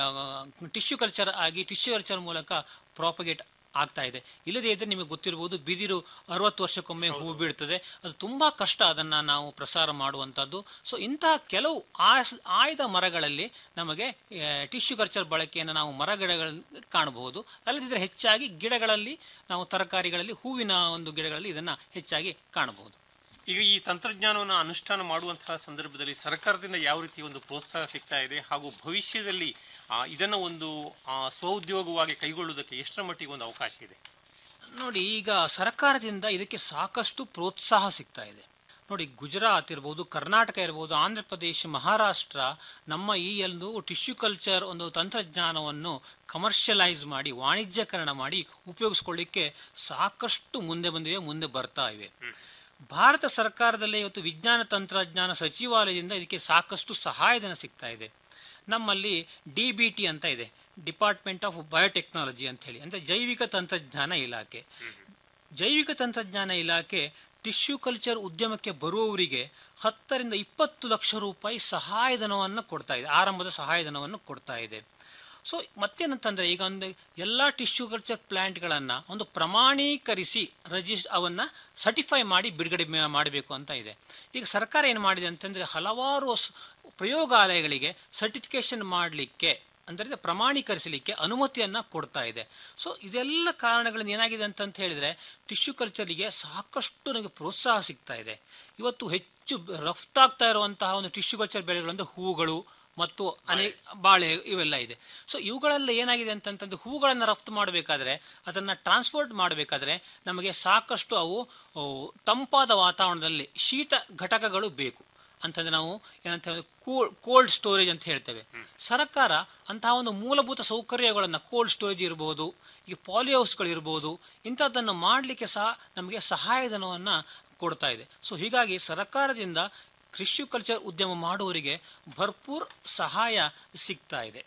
ಟಿಶ್ಯೂ ಕಲ್ಚರ್ ಆಗಿ ಟಿಶ್ಯೂ ಕಲ್ಚರ್ ಮೂಲಕ ಪ್ರಾಪಗೇಟ್ ಆಗ್ತಾ ಇದೆ ಇಲ್ಲದೇ ಇದ್ರೆ ನಿಮಗೆ ಗೊತ್ತಿರಬಹುದು ಬಿದಿರು ಅರವತ್ತು ವರ್ಷಕ್ಕೊಮ್ಮೆ ಹೂ ಬೀಳ್ತದೆ ಅದು ತುಂಬಾ ಕಷ್ಟ ಅದನ್ನ ನಾವು ಪ್ರಸಾರ ಮಾಡುವಂತದ್ದು ಸೊ ಇಂತಹ ಕೆಲವು ಆಸ್- ಆಯ್ದ ಮರಗಳಲ್ಲಿ ನಮಗೆ ಟಿಶ್ಯೂ ಕಲ್ಚರ್ ಬಳಕೆಯನ್ನು ನಾವು ಮರಗಿಡಗಳಲ್ಲಿ ಕಾಣಬಹುದು ಅಲ್ಲದಿದ್ದರೆ ಹೆಚ್ಚಾಗಿ ಗಿಡಗಳಲ್ಲಿ ನಾವು ತರಕಾರಿಗಳಲ್ಲಿ ಹೂವಿನ ಒಂದು ಗಿಡಗಳಲ್ಲಿ ಇದನ್ನ ಹೆಚ್ಚಾಗಿ ಕಾಣಬಹುದು ಈಗ ಈ ತಂತ್ರಜ್ಞಾನವನ್ನು ಅನುಷ್ಠಾನ ಮಾಡುವಂತಹ ಸಂದರ್ಭದಲ್ಲಿ ಸರ್ಕಾರದಿಂದ ಯಾವ ರೀತಿ ಒಂದು ಪ್ರೋತ್ಸಾಹ ಸಿಗ್ತಾ ಇದೆ ಹಾಗೂ ಭವಿಷ್ಯದಲ್ಲಿ ಆ, ಇದನ್ನ ಒಂದು ಆ, ಸ್ವಉದ್ಯೋಗವಾಗಿ ಕೈಗೊಳ್ಳುವುದಕ್ಕೆ ಎಷ್ಟರ ಮಟ್ಟಿಗೆ ಒಂದು ಅವಕಾಶ ಇದೆ ನೋಡಿ ಈಗ ಸರ್ಕಾರದಿಂದ ಇದಕ್ಕೆ ಸಾಕಷ್ಟು ಪ್ರೋತ್ಸಾಹ ಸಿಗ್ತಾ ಇದೆ ನೋಡಿ ಗುಜರಾತ್ ಇರ್ಬೋದು ಕರ್ನಾಟಕ ಇರ್ಬೋದು ಆಂಧ್ರ ಪ್ರದೇಶ ಮಹಾರಾಷ್ಟ್ರ ನಮ್ಮ ಈ ಒಂದು ಟಿಶ್ಯೂ ಕಲ್ಚರ್ ಒಂದು ತಂತ್ರಜ್ಞಾನವನ್ನು ಕಮರ್ಷಿಯಲೈಸ್ ಮಾಡಿ ವಾಣಿಜ್ಯಕರಣ ಮಾಡಿ ಉಪಯೋಗಿಸ್ಕೊಳ್ಳಿಕ್ಕೆ ಸಾಕಷ್ಟು ಮುಂದೆ ಬಂದಿವೆ ಮುಂದೆ ಬರ್ತಾ ಇವೆ ಭಾರತ ಸರ್ಕಾರದಲ್ಲೇ ಇವತ್ತು ವಿಜ್ಞಾನ ತಂತ್ರಜ್ಞಾನ ಸಚಿವಾಲಯದಿಂದ ಇದಕ್ಕೆ ಸಾಕಷ್ಟು ಸಹಾಯಧನ ಸಿಗ್ತಾ ಇದೆ ನಮ್ಮಲ್ಲಿ ಡಿ ಬಿ ಟಿ ಅಂತ ಇದೆ ಡಿಪಾರ್ಟ್ಮೆಂಟ್ ಆಫ್ ಬಯೋಟೆಕ್ನಾಲಜಿ ಅಂತ ಹೇಳಿ ಅಂದರೆ ಜೈವಿಕ ತಂತ್ರಜ್ಞಾನ ಇಲಾಖೆ ಜೈವಿಕ ತಂತ್ರಜ್ಞಾನ ಇಲಾಖೆ ಟಿಶ್ಯೂ ಕಲ್ಚರ್ ಉದ್ಯಮಕ್ಕೆ ಬರುವವರಿಗೆ ಹತ್ತರಿಂದ ಇಪ್ಪತ್ತು ಲಕ್ಷ ರೂಪಾಯಿ ಸಹಾಯಧನವನ್ನು ಕೊಡ್ತಾ ಇದೆ ಆರಂಭದ ಸಹಾಯಧನವನ್ನು ಕೊಡ್ತಾ ಇದೆ ಸೊ ಮತ್ತೇನಂತಂದ್ರೆ ಈಗ ಒಂದು ಎಲ್ಲ ಟಿಶ್ಯೂ ಕಲ್ಚರ್ ಪ್ಲಾಂಟ್ಗಳನ್ನು ಒಂದು ಪ್ರಮಾಣೀಕರಿಸಿ ರಜಿಸ್ ಅವನ್ನ ಸರ್ಟಿಫೈ ಮಾಡಿ ಬಿಡುಗಡೆ ಮೇ- ಮಾಡಬೇಕು ಅಂತ ಇದೆ ಈಗ ಸರ್ಕಾರ ಏನು ಮಾಡಿದೆ ಅಂತಂದ್ರೆ ಹಲವಾರು ಸ್- ಪ್ರಯೋಗಾಲಯಗಳಿಗೆ ಸರ್ಟಿಫಿಕೇಶನ್ ಮಾಡಲಿಕ್ಕೆ ಅಂದರೆ ಪ್ರಮಾಣೀಕರಿಸಲಿಕ್ಕೆ ಅನುಮತಿಯನ್ನ ಕೊಡ್ತಾ ಇದೆ ಸೊ ಇದೆಲ್ಲ ಕಾರಣಗಳಿಂದ ಏನಾಗಿದೆ ಅಂತಂತ ಹೇಳಿದ್ರೆ ಟಿಶ್ಯೂ ಕಲ್ಚರ್ಗೆ ಸಾಕಷ್ಟು ನಮಗೆ ಪ್ರೋತ್ಸಾಹ ಸಿಗ್ತಾ ಇದೆ ಇವತ್ತು ಹೆಚ್ಚು ರಫ್ತಾಗ್ತಾ ಇರುವಂತಹ ಒಂದು ಟಿಶ್ಯೂ ಕಲ್ಚರ್ ಬೆಳೆಗಳು ಅಂದ್ರೆ ಹೂಗಳು ಮತ್ತು ಅನೇಕ ಬಾಳೆ ಇವೆಲ್ಲ ಇದೆ ಸೊ ಇವುಗಳೆಲ್ಲ ಏನಾಗಿದೆ ಅಂತಂತಂದ್ರೆ ಹೂಗಳನ್ನು ರಫ್ತು ಮಾಡಬೇಕಾದ್ರೆ ಅದನ್ನು ಟ್ರಾನ್ಸ್ಪೋರ್ಟ್ ಮಾಡಬೇಕಾದ್ರೆ ನಮಗೆ ಸಾಕಷ್ಟು ಅವು ಓ, ತಂಪಾದ ವಾತಾವರಣದಲ್ಲಿ ಶೀತ ಘಟಕಗಳು ಬೇಕು ಅಂತಂದ್ರೆ ನಾವು ಏನಂತ ಹೇಳಿದ್ರೆ ಕೋಲ್ಡ್ ಸ್ಟೋರೇಜ್ ಅಂತ ಹೇಳ್ತೇವೆ ಸರ್ಕಾರ ಅಂತಹ ಒಂದು ಮೂಲಭೂತ ಸೌಕರ್ಯಗಳನ್ನು ಕೋಲ್ಡ್ ಸ್ಟೋರೇಜ್ ಇರಬಹುದು ಈಗ ಪಾಲಿಹೌಸ್ಗಳು ಇರಬಹುದು ಇಂಥದ್ದನ್ನು ಮಾಡಲಿಕ್ಕೆ ಸಹ ನಮಗೆ ಸಹಾಯಧನವನ್ನು ಕೊಡ್ತಾ ಇದೆ ಸೊ ಹೀಗಾಗಿ ಸರ್ಕಾರದಿಂದ ಕೃಷಿ ಕಲ್ಚರ್ ಉದ್ಯಮ ಮಾಡುವವರಿಗೆ ಭರ್ಪೂರ್ ಸಹಾಯ ಸಿಗ್ತಾ ಇದೆ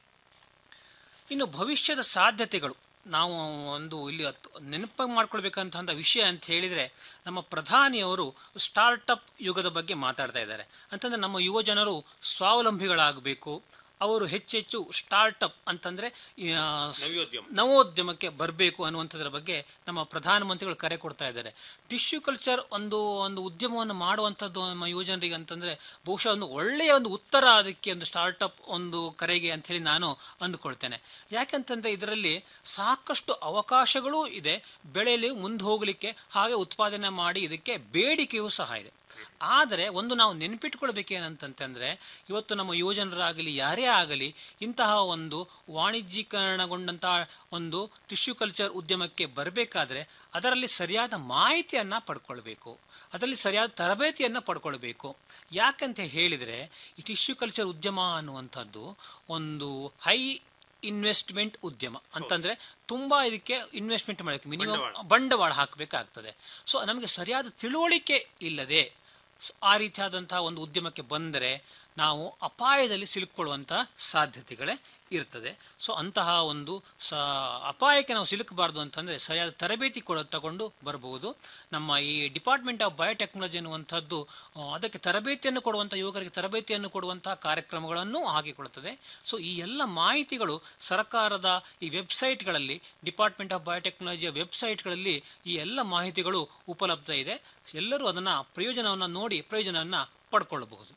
ಇನ್ನು ಭವಿಷ್ಯದ ಸಾಧ್ಯತೆಗಳು ನಾವು ಒಂದು ಇಲ್ಲಿ ಹತ್ತು- ನೆನಪಾಗಿ ಮಾಡ್ಕೊಳ್ಬೇಕಂತ ವಿಷಯ ಅಂತ ಹೇಳಿದರೆ ನಮ್ಮ ಪ್ರಧಾನಿಯವರು ಸ್ಟಾರ್ಟಪ್ ಯುಗದ ಬಗ್ಗೆ ಮಾತಾಡ್ತಾ ಇದ್ದಾರೆ ಅಂತಂದ್ರೆ ನಮ್ಮ ಯುವ ಜನರು ಸ್ವಾವಲಂಬಿಗಳಾಗಬೇಕು ಅವರು ಹೆಚ್ಚೆಚ್ಚು ಸ್ಟಾರ್ಟಪ್ ಅಂತಂದ್ರೆ ಈ, ಆ, ಸ್- ನವೋದ್ಯಮ. ನವೋದ್ಯಮಕ್ಕೆ ಬರಬೇಕು ಅನ್ನುವಂಥದ್ರ ಬಗ್ಗೆ ನಮ್ಮ ಪ್ರಧಾನಮಂತ್ರಿಗಳು ಕರೆ ಕೊಡ್ತಾ ಇದ್ದಾರೆ ಟಿಶ್ಯೂ ಕಲ್ಚರ್ ಒಂದು ಒಂದು ಉದ್ಯಮವನ್ನು ಮಾಡುವಂಥದ್ದು ನಮ್ಮ ಯುವಜನರಿಗೆ ಅಂತಂದ್ರೆ ಬಹುಶಃ ಒಂದು ಒಳ್ಳೆಯ ಒಂದು ಉತ್ತರ ಅದಕ್ಕೆ ಒಂದು ಸ್ಟಾರ್ಟಪ್ ಒಂದು ಕರೆಗೆ ಅಂತ ಹೇಳಿ ನಾನು ಅಂದುಕೊಳ್ತೇನೆ ಯಾಕಂತಂದ್ರೆ ಇದರಲ್ಲಿ ಸಾಕಷ್ಟು ಅವಕಾಶಗಳೂ ಇದೆ ಬೆಳೆಯಲ್ಲಿ ಮುಂದೆ ಹೋಗಲಿಕ್ಕೆ ಹಾಗೆ ಉತ್ಪಾದನೆ ಮಾಡಿ ಇದಕ್ಕೆ ಬೇಡಿಕೆಯೂ ಸಹ ಇದೆ ಆದರೆ ಒಂದು ನಾವು ನೆನಪಿಟ್ಕೊಳ್ಬೇಕೇನಂತಂತಂದ್ರೆ ಇವತ್ತು ನಮ್ಮ ಯುವಜನರಾಗಲಿ ಯಾರೇ ಆಗಲಿ ಇಂತಹ ಒಂದು ವಾಣಿಜ್ಯೀಕರಣಗೊಂಡಂತಹ ಒಂದು ಟಿಶ್ಯೂ ಕಲ್ಚರ್ ಉದ್ಯಮಕ್ಕೆ ಬರಬೇಕಾದ್ರೆ ಅದರಲ್ಲಿ ಸರಿಯಾದ ಮಾಹಿತಿಯನ್ನ ಪಡ್ಕೊಳ್ಬೇಕು ಅದರಲ್ಲಿ ಸರಿಯಾದ ತರಬೇತಿಯನ್ನ ಪಡ್ಕೊಳ್ಬೇಕು ಯಾಕಂತ ಹೇಳಿದರೆ ಈ ಟಿಶ್ಯೂ ಕಲ್ಚರ್ ಉದ್ಯಮ ಅನ್ನುವಂಥದ್ದು ಒಂದು ಹೈ ಇನ್ವೆಸ್ಟ್ಮೆಂಟ್ ಉದ್ಯಮ ಅಂತಂದ್ರೆ ತುಂಬಾ ಇದಕ್ಕೆ ಇನ್ವೆಸ್ಟ್ಮೆಂಟ್ ಮಾಡಕ್ಕೆ ಮಿನಿಮಮ್ ಬಂಡವಾಳ ಹಾಕಬೇಕಾಗ್ತದೆ ಸೊ ನಮಗೆ ಸರಿಯಾದ ತಿಳುವಳಿಕೆ ಇಲ್ಲದೆ ಸೊ ಆ ರೀತಿಯಾದಂತಹ ಒಂದು ಉದ್ಯಮಕ್ಕೆ ಬಂದರೆ ನಾವು ಅಪಾಯದಲ್ಲಿ ಸಿಲುಕೊಳ್ಳುವಂತಹ ಸಾಧ್ಯತೆಗಳೇ ಇರ್ತದೆ ಸೊ ಅಂತಹ ಒಂದು ಸ ಅಪಾಯಕ್ಕೆ ನಾವು ಸಿಲುಕಬಾರ್ದು ಅಂತಂದರೆ ಸರಿಯಾದ ತರಬೇತಿ ಕೊಡ ತಗೊಂಡು ಬರಬಹುದು ನಮ್ಮ ಈ ಡಿಪಾರ್ಟ್ಮೆಂಟ್ ಆಫ್ ಬಯೋಟೆಕ್ನಾಲಜಿ ಅನ್ನುವಂಥದ್ದು ಆ, ಅದಕ್ಕೆ ತರಬೇತಿಯನ್ನು ಕೊಡುವಂಥ ಯುವಕರಿಗೆ ತರಬೇತಿಯನ್ನು ಕೊಡುವಂತಹ ಕಾರ್ಯಕ್ರಮಗಳನ್ನು ಹಾಕಿಕೊಡುತ್ತದೆ ಸೊ ಈ ಎಲ್ಲ ಮಾಹಿತಿಗಳು ಸರ್ಕಾರದ ಈ ವೆಬ್ಸೈಟ್ಗಳಲ್ಲಿ ಡಿಪಾರ್ಟ್ಮೆಂಟ್ ಆಫ್ ಬಯೋಟೆಕ್ನಾಲಜಿಯ ವೆಬ್ಸೈಟ್ಗಳಲ್ಲಿ ಈ ಎಲ್ಲ ಮಾಹಿತಿಗಳು ಉಪಲಬ್ಧ ಇದೆ ಎಲ್ಲರೂ ಅದನ್ನು ಪ್ರಯೋಜನವನ್ನು ನೋಡಿ ಪ್ರಯೋಜನವನ್ನು ಪಡ್ಕೊಳ್ಳಬಹುದು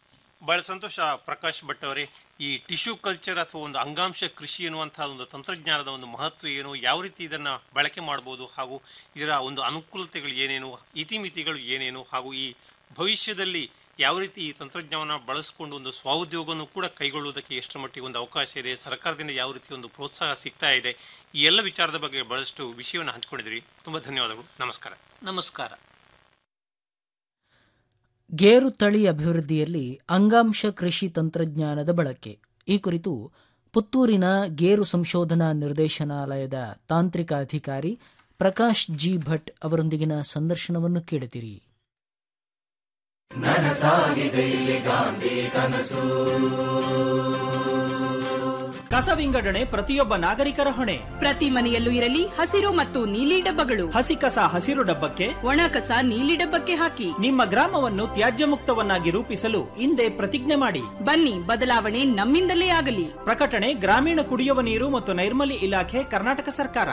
ಬಹಳ ಸಂತೋಷ ಪ್ರಕಾಶ್ ಭಟ್ ಅವರೇ ಈ ಟಿಶ್ಯೂ ಕಲ್ಚರ್ ಅಥವಾ ಒಂದು ಅಂಗಾಂಶ ಕೃಷಿ ಎನ್ನುವಂತಹ ಒಂದು ತಂತ್ರಜ್ಞಾನದ ಒಂದು ಮಹತ್ವ ಏನು ಯಾವ ರೀತಿ ಇದನ್ನ ಬಳಕೆ ಮಾಡಬಹುದು ಹಾಗೂ ಇದರ ಒಂದು ಅನುಕೂಲತೆಗಳು ಏನೇನು ಇತಿಮಿತಿಗಳು ಏನೇನು ಹಾಗೂ ಈ ಭವಿಷ್ಯದಲ್ಲಿ ಯಾವ ರೀತಿ ಈ ತಂತ್ರಜ್ಞಾನವನ್ನು ಬಳಸಿಕೊಂಡು ಒಂದು ಸ್ವಉದ್ಯೋಗವನ್ನು ಕೂಡ ಕೈಗೊಳ್ಳುವುದಕ್ಕೆ ಎಷ್ಟರ ಮಟ್ಟಿಗೆ ಒಂದು ಅವಕಾಶ ಇದೆ ಸರ್ಕಾರದಿಂದ ಯಾವ ರೀತಿ ಒಂದು ಪ್ರೋತ್ಸಾಹ ಸಿಗ್ತಾ ಇದೆ ಈ ಎಲ್ಲ ವಿಚಾರದ ಬಗ್ಗೆ ಬಹಳಷ್ಟು ವಿಷಯವನ್ನು ಹಂಚಿಕೊಂಡಿದ್ದೀರಿ ತುಂಬ ಧನ್ಯವಾದಗಳು ನಮಸ್ಕಾರ ನಮಸ್ಕಾರ ಗೇರು ತಳಿ ಅಭಿವೃದ್ಧಿಯಲ್ಲಿ ಅಂಗಾಂಶ ಕೃಷಿ ತಂತ್ರಜ್ಞಾನದ ಬಳಕೆ ಈ ಕುರಿತು ಪುತ್ತೂರಿನ ಗೇರು ಸಂಶೋಧನಾ ನಿರ್ದೇಶನಾಲಯದ ತಾಂತ್ರಿಕ ಅಧಿಕಾರಿ ಪ್ರಕಾಶ್ ಜಿ ಭಟ್ ಅವರೊಂದಿಗಿನ ಸಂದರ್ಶನವನ್ನು ಕೇಳಿದಿರಿ ಕಸ ವಿಂಗಡಣೆ ಪ್ರತಿಯೊಬ್ಬ ನಾಗರಿಕರ ಹೊಣೆ ಪ್ರತಿ ಮನೆಯಲ್ಲೂ ಇರಲಿ ಹಸಿರು ಮತ್ತು ನೀಲಿ ಡಬ್ಬಗಳು ಹಸಿ ಕಸ ಹಸಿರು ಡಬ್ಬಕ್ಕೆ ಒಣ ಕಸ ನೀಲಿ ಡಬ್ಬಕ್ಕೆ ಹಾಕಿ ನಿಮ್ಮ ಗ್ರಾಮವನ್ನು ತ್ಯಾಜ್ಯ ಮುಕ್ತವನ್ನಾಗಿ ರೂಪಿಸಲು ಹಿಂದೆ ಪ್ರತಿಜ್ಞೆ ಮಾಡಿ ಬನ್ನಿ ಬದಲಾವಣೆ ನಮ್ಮಿಂದಲೇ ಆಗಲಿ ಪ್ರಕಟಣೆ ಗ್ರಾಮೀಣ ಕುಡಿಯುವ ನೀರು ಮತ್ತು ನೈರ್ಮಲ್ಯ ಇಲಾಖೆ ಕರ್ನಾಟಕ ಸರ್ಕಾರ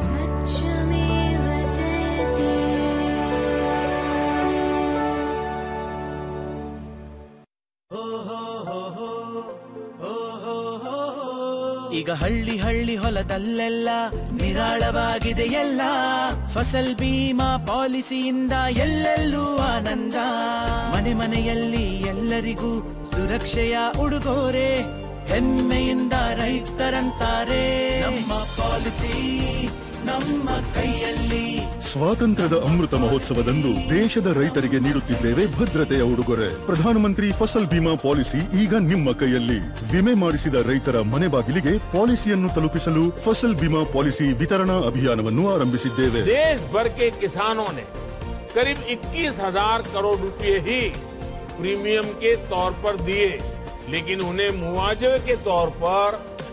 ಈಗ ಹಳ್ಳಿ ಹಳ್ಳಿ ಹೊಲದಲ್ಲೆಲ್ಲ ನಿರಾಳವಾಗಿದೆ ಎಲ್ಲ ಫಸಲ್ ಬೀಮಾ ಪಾಲಿಸಿಯಿಂದ ಎಲ್ಲೆಲ್ಲೂ ಆನಂದ ಮನೆ ಮನೆಯಲ್ಲಿ ಎಲ್ಲರಿಗೂ ಸುರಕ್ಷೆಯ ಉಡುಗೊರೆ ಹೆಮ್ಮೆಯಿಂದ ರೈತರಂತಾರೆ ನಮ್ಮ ಪಾಲಿಸಿ ನಮ್ಮ ಕೈಯಲ್ಲಿ ಸ್ವಾತಂತ್ರ್ಯದ ಅಮೃತ ಮಹೋತ್ಸವದಂದು ದೇಶದ ರೈತರಿಗೆ ನೀಡುತ್ತಿದ್ದೇವೆ ಭದ್ರತೆಯ ಉಡುಗೊರೆ ಪ್ರಧಾನಮಂತ್ರಿ ಫಸಲ್ ಬಿಮಾ ಪಾಲಿಸಿ ಈಗ ನಿಮ್ಮ ಕೈಯಲ್ಲಿ ವಿಮೆ ಮಾಡಿಸಿದ ರೈತರ ಮನೆ ಬಾಗಿಲಿಗೆ ಪಾಲಿಸಿಯನ್ನು ತಲುಪಿಸಲು ಫಸಲ್ ಬಿಮಾ ಪಾಲಿಸಿ ವಿತರಣಾ ಅಭಿಯಾನವನ್ನು ಆರಂಭಿಸಿದ್ದೇವೆ देश भर के किसानों ने करीब 21,000 करोड़ रुपए ही प्रीमियम के तौर पर दिए लेकिन उन्हें मुआवजे के तौर पर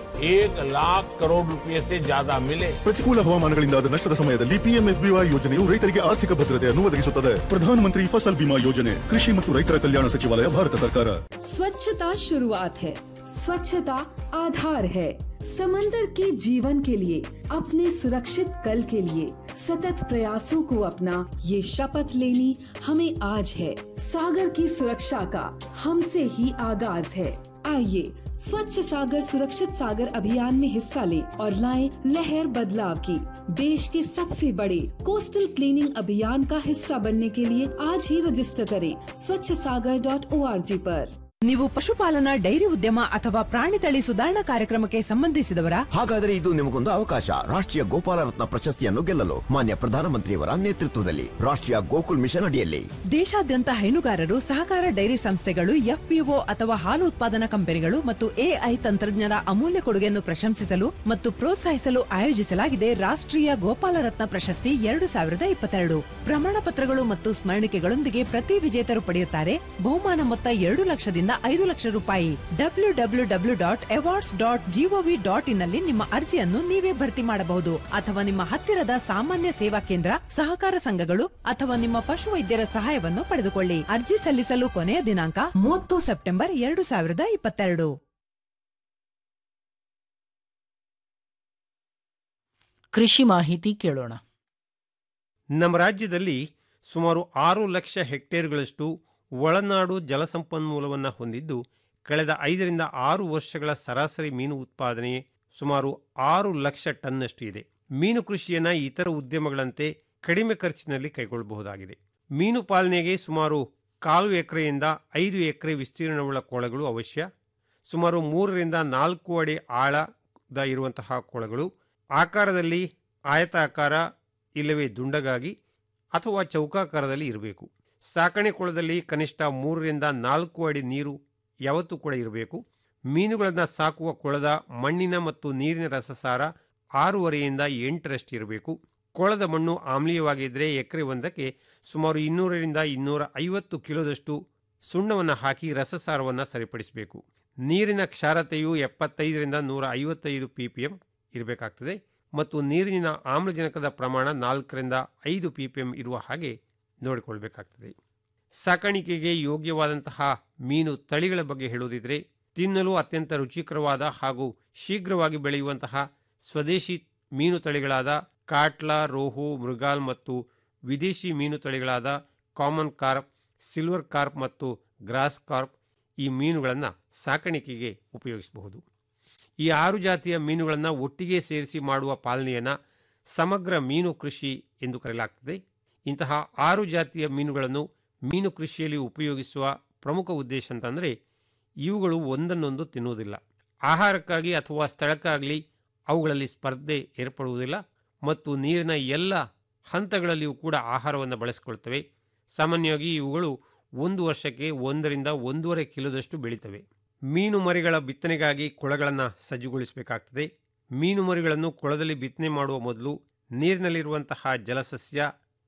एक लाख करोड़ रुपए से ज्यादा मिले ಪ್ರತಿಕೂಲ ಹವಾಮಾನಗಳಿಂದಾದ ನಷ್ಟದ ಸಮಯದಲ್ಲಿ ಪಿಎಂಎಫ್ಬಿವೈ ಯೋಜನೆಯು ರೈತರಿಗೆ ಆರ್ಥಿಕ ಭದ್ರತೆಯನ್ನು ಒದಗಿಸುತ್ತದೆ ಪ್ರಧಾನಮಂತ್ರಿ ಫಸಲ್ ಬಿಮಾ ಯೋಜನೆ ಕೃಷಿ ಮತ್ತು ರೈತರ ಕಲ್ಯಾಣ ಸಚಿವಾಲಯ ಭಾರತ ಸರ್ಕಾರ स्वच्छता शुरुआत है स्वच्छता आधार है समंदर के जीवन के लिए अपने सुरक्षित कल के लिए सतत प्रयासों को अपना ये शपथ लेनी हमें आज है सागर की सुरक्षा का हमसे ही आगाज है आइए स्वच्छ सागर सुरक्षित सागर अभियान में हिस्सा लें और लाएं लहर बदलाव की देश के सबसे बड़े कोस्टल क्लीनिंग अभियान का हिस्सा बनने के लिए आज ही रजिस्टर करें स्वच्छ सागर डॉट ओ आर जी पर ನೀವು ಪಶುಪಾಲನಾ ಡೈರಿ ಉದ್ಯಮ ಅಥವಾ ಪ್ರಾಣಿ ತಳಿ ಸುಧಾರಣಾ ಕಾರ್ಯಕ್ರಮಕ್ಕೆ ಸಂಬಂಧಿಸಿದವರ ಹಾಗಾದರೆ ಇದು ನಿಮಗೊಂದು ಅವಕಾಶ ರಾಷ್ಟ್ರೀಯ ಗೋಪಾಲ ರತ್ನ ಪ್ರಶಸ್ತಿಯನ್ನು ಗೆಲ್ಲಲು ಮಾನ್ಯ ಪ್ರಧಾನಮಂತ್ರಿಯವರ ನೇತೃತ್ವದಲ್ಲಿ ರಾಷ್ಟ್ರೀಯ ಗೋಕುಲ್ ಮಿಷನ್ ಅಡಿಯಲ್ಲಿ ದೇಶಾದ್ಯಂತ ಹೈನುಗಾರರು ಸಹಕಾರ ಡೈರಿ ಸಂಸ್ಥೆಗಳು ಎಫ್ಪಿಒ ಅಥವಾ ಹಾಲು ಉತ್ಪಾದನಾ ಕಂಪನಿಗಳು ಮತ್ತು ಎಐ ತಂತ್ರಜ್ಞರ ಅಮೂಲ್ಯ ಕೊಡುಗೆಯನ್ನು ಪ್ರಶಂಸಿಸಲು ಮತ್ತು ಪ್ರೋತ್ಸಾಹಿಸಲು ಆಯೋಜಿಸಲಾಗಿದೆ ರಾಷ್ಟ್ರೀಯ ಗೋಪಾಲ ರತ್ನ ಪ್ರಶಸ್ತಿ ಎರಡು ಸಾವಿರದ ಇಪ್ಪತ್ತೆರಡು ಪ್ರಮಾಣ ಪತ್ರಗಳು ಮತ್ತು ಸ್ಮರಣಿಕೆಗಳೊಂದಿಗೆ ಪ್ರತಿ ವಿಜೇತರು ಪಡೆಯುತ್ತಾರೆ ಬಹುಮಾನ ಮೊತ್ತ ಎರಡು ಲಕ್ಷದಿಂದ ಐದು ಲಕ್ಷ ರೂಪಾಯಿ W W W dot awards dot GOV dot ಇನ್ನಲ್ಲಿ ನಿಮ್ಮ ಅರ್ಜಿಯನ್ನು ನೀವೇ ಭರ್ತಿ ಮಾಡಬಹುದು ಅಥವಾ ನಿಮ್ಮ ಹತ್ತಿರದ ಸಾಮಾನ್ಯ ಸೇವಾ ಕೇಂದ್ರ ಸಹಕಾರ ಸಂಘಗಳು ಅಥವಾ ನಿಮ್ಮ ಪಶು ವೈದ್ಯರ ಸಹಾಯವನ್ನು ಪಡೆದುಕೊಳ್ಳಿ ಅರ್ಜಿ ಸಲ್ಲಿಸಲು ಕೊನೆಯ ದಿನಾಂಕ ಮೂವತ್ತು ಸೆಪ್ಟೆಂಬರ್ ಎರಡು ಸಾವಿರದ ಇಪ್ಪತ್ತೆರಡು ಕೃಷಿ ಮಾಹಿತಿ ಕೇಳೋಣ ನಮ್ಮ ರಾಜ್ಯದಲ್ಲಿ ಸುಮಾರು ಆರು ಲಕ್ಷ ಹೆಕ್ಟೇರ್ಗಳಷ್ಟು ಒಳನಾಡು ಜಲಸಂಪನ್ಮೂಲವನ್ನು ಹೊಂದಿದ್ದು ಕಳೆದ ಐದರಿಂದ ಆರು ವರ್ಷಗಳ ಸರಾಸರಿ ಮೀನು ಉತ್ಪಾದನೆ ಸುಮಾರು ಆರು ಲಕ್ಷ ಟನ್ನಷ್ಟು ಇದೆ ಮೀನು ಕೃಷಿಯನ್ನು ಇತರ ಉದ್ಯಮಗಳಂತೆ ಕಡಿಮೆ ಖರ್ಚಿನಲ್ಲಿ ಕೈಗೊಳ್ಳಬಹುದಾಗಿದೆ ಮೀನು ಪಾಲನೆಗೆ ಸುಮಾರು ಕಾಲು ಎಕರೆಯಿಂದ ಐದು ಎಕರೆ ವಿಸ್ತೀರ್ಣವುಳ್ಳ ಕೊಳಗಳು ಅವಶ್ಯ ಸುಮಾರು ಮೂರರಿಂದ ನಾಲ್ಕು ಅಡಿ ಆಳದ ಇರುವಂತಹ ಕೊಳಗಳು ಆಕಾರದಲ್ಲಿ ಆಯತಾಕಾರ ಇಲ್ಲವೇ ದುಂಡಗಾಗಿ ಅಥವಾ ಚೌಕಾಕಾರದಲ್ಲಿ ಇರಬೇಕು ಸಾಕಣೆ ಕೊಳದಲ್ಲಿ ಕನಿಷ್ಠ ಮೂರರಿಂದ ನಾಲ್ಕು ಅಡಿ ನೀರು ಯಾವತ್ತೂ ಕೂಡ ಇರಬೇಕು ಮೀನುಗಳನ್ನು ಸಾಕುವ ಕೊಳದ ಮಣ್ಣಿನ ಮತ್ತು ನೀರಿನ ರಸಸಾರ ಆರೂವರೆಯಿಂದ ಎಂಟರಷ್ಟು ಇರಬೇಕು ಕೊಳದ ಮಣ್ಣು ಆಮ್ಲೀಯವಾಗಿದ್ದರೆ ಎಕರೆ ಒಂದಕ್ಕೆ ಸುಮಾರು ಇನ್ನೂರರಿಂದ ಇನ್ನೂರ ಐವತ್ತು ಕಿಲೋದಷ್ಟು ಸುಣ್ಣವನ್ನು ಹಾಕಿ ರಸಸಾರವನ್ನು ಸರಿಪಡಿಸಬೇಕು ನೀರಿನ ಕ್ಷಾರತೆಯು ಎಪ್ಪತ್ತೈದರಿಂದ ನೂರ ಐವತ್ತೈದು ಪಿ ಪಿ ಎಂ ಇರಬೇಕಾಗ್ತದೆ ಮತ್ತು ನೀರಿನ ಆಮ್ಲಜನಕದ ಪ್ರಮಾಣ ನಾಲ್ಕರಿಂದ ಐದು ಪಿ ಪಿ ಎಂ ಇರುವ ಹಾಗೆ ನೋಡಿಕೊಳ್ಬೇಕಾಗ್ತದೆ ಸಾಕಾಣಿಕೆಗೆ ಯೋಗ್ಯವಾದಂತಹ ಮೀನು ತಳಿಗಳ ಬಗ್ಗೆ ಹೇಳುವುದಿದ್ರೆ ತಿನ್ನಲು ಅತ್ಯಂತ ರುಚಿಕರವಾದ ಹಾಗೂ ಶೀಘ್ರವಾಗಿ ಬೆಳೆಯುವಂತಹ ಸ್ವದೇಶಿ ಮೀನು ತಳಿಗಳಾದ ಕಾಟ್ಲಾ ರೋಹು ಮೃಗಾಲ್ ಮತ್ತು ವಿದೇಶಿ ಮೀನು ತಳಿಗಳಾದ ಕಾಮನ್ ಕಾರ್ಪ್ ಸಿಲ್ವರ್ ಕಾರ್ಪ್ ಮತ್ತು ಗ್ರಾಸ್ ಕಾರ್ಪ್ ಈ ಮೀನುಗಳನ್ನು ಸಾಕಾಣಿಕೆಗೆ ಉಪಯೋಗಿಸಬಹುದು ಈ ಆರು ಜಾತಿಯ ಮೀನುಗಳನ್ನು ಒಟ್ಟಿಗೆ ಸೇರಿಸಿ ಮಾಡುವ ಪಾಲನೆಯನ್ನು ಸಮಗ್ರ ಮೀನು ಕೃಷಿ ಎಂದು ಕರೆಯಲಾಗ್ತದೆ ಇಂತಹ ಆರು ಜಾತಿಯ ಮೀನುಗಳನ್ನು ಮೀನು ಕೃಷಿಯಲ್ಲಿ ಉಪಯೋಗಿಸುವ ಪ್ರಮುಖ ಉದ್ದೇಶ ಅಂತಂದರೆ ಇವುಗಳು ಒಂದನ್ನೊಂದು ತಿನ್ನುವುದಿಲ್ಲ ಆಹಾರಕ್ಕಾಗಿ ಅಥವಾ ಸ್ಥಳಕ್ಕಾಗಲಿ ಅವುಗಳಲ್ಲಿ ಸ್ಪರ್ಧೆ ಏರ್ಪಡುವುದಿಲ್ಲ ಮತ್ತು ನೀರಿನ ಎಲ್ಲ ಹಂತಗಳಲ್ಲಿಯೂ ಕೂಡ ಆಹಾರವನ್ನು ಬಳಸಿಕೊಳ್ತವೆ ಸಾಮಾನ್ಯವಾಗಿ ಇವುಗಳು ಒಂದು ವರ್ಷಕ್ಕೆ ಒಂದರಿಂದ ಒಂದೂವರೆ ಕಿಲೋದಷ್ಟು ಬೆಳೀತವೆ ಮೀನು ಮರಿಗಳ ಬಿತ್ತನೆಗಾಗಿ ಕೊಳಗಳನ್ನು ಸಜ್ಜುಗೊಳಿಸಬೇಕಾಗ್ತದೆ ಮೀನು ಮರಿಗಳನ್ನು ಕೊಳದಲ್ಲಿ ಬಿತ್ತನೆ ಮಾಡುವ ಮೊದಲು ನೀರಿನಲ್ಲಿರುವಂತಹ ಜಲಸಸ್ಯ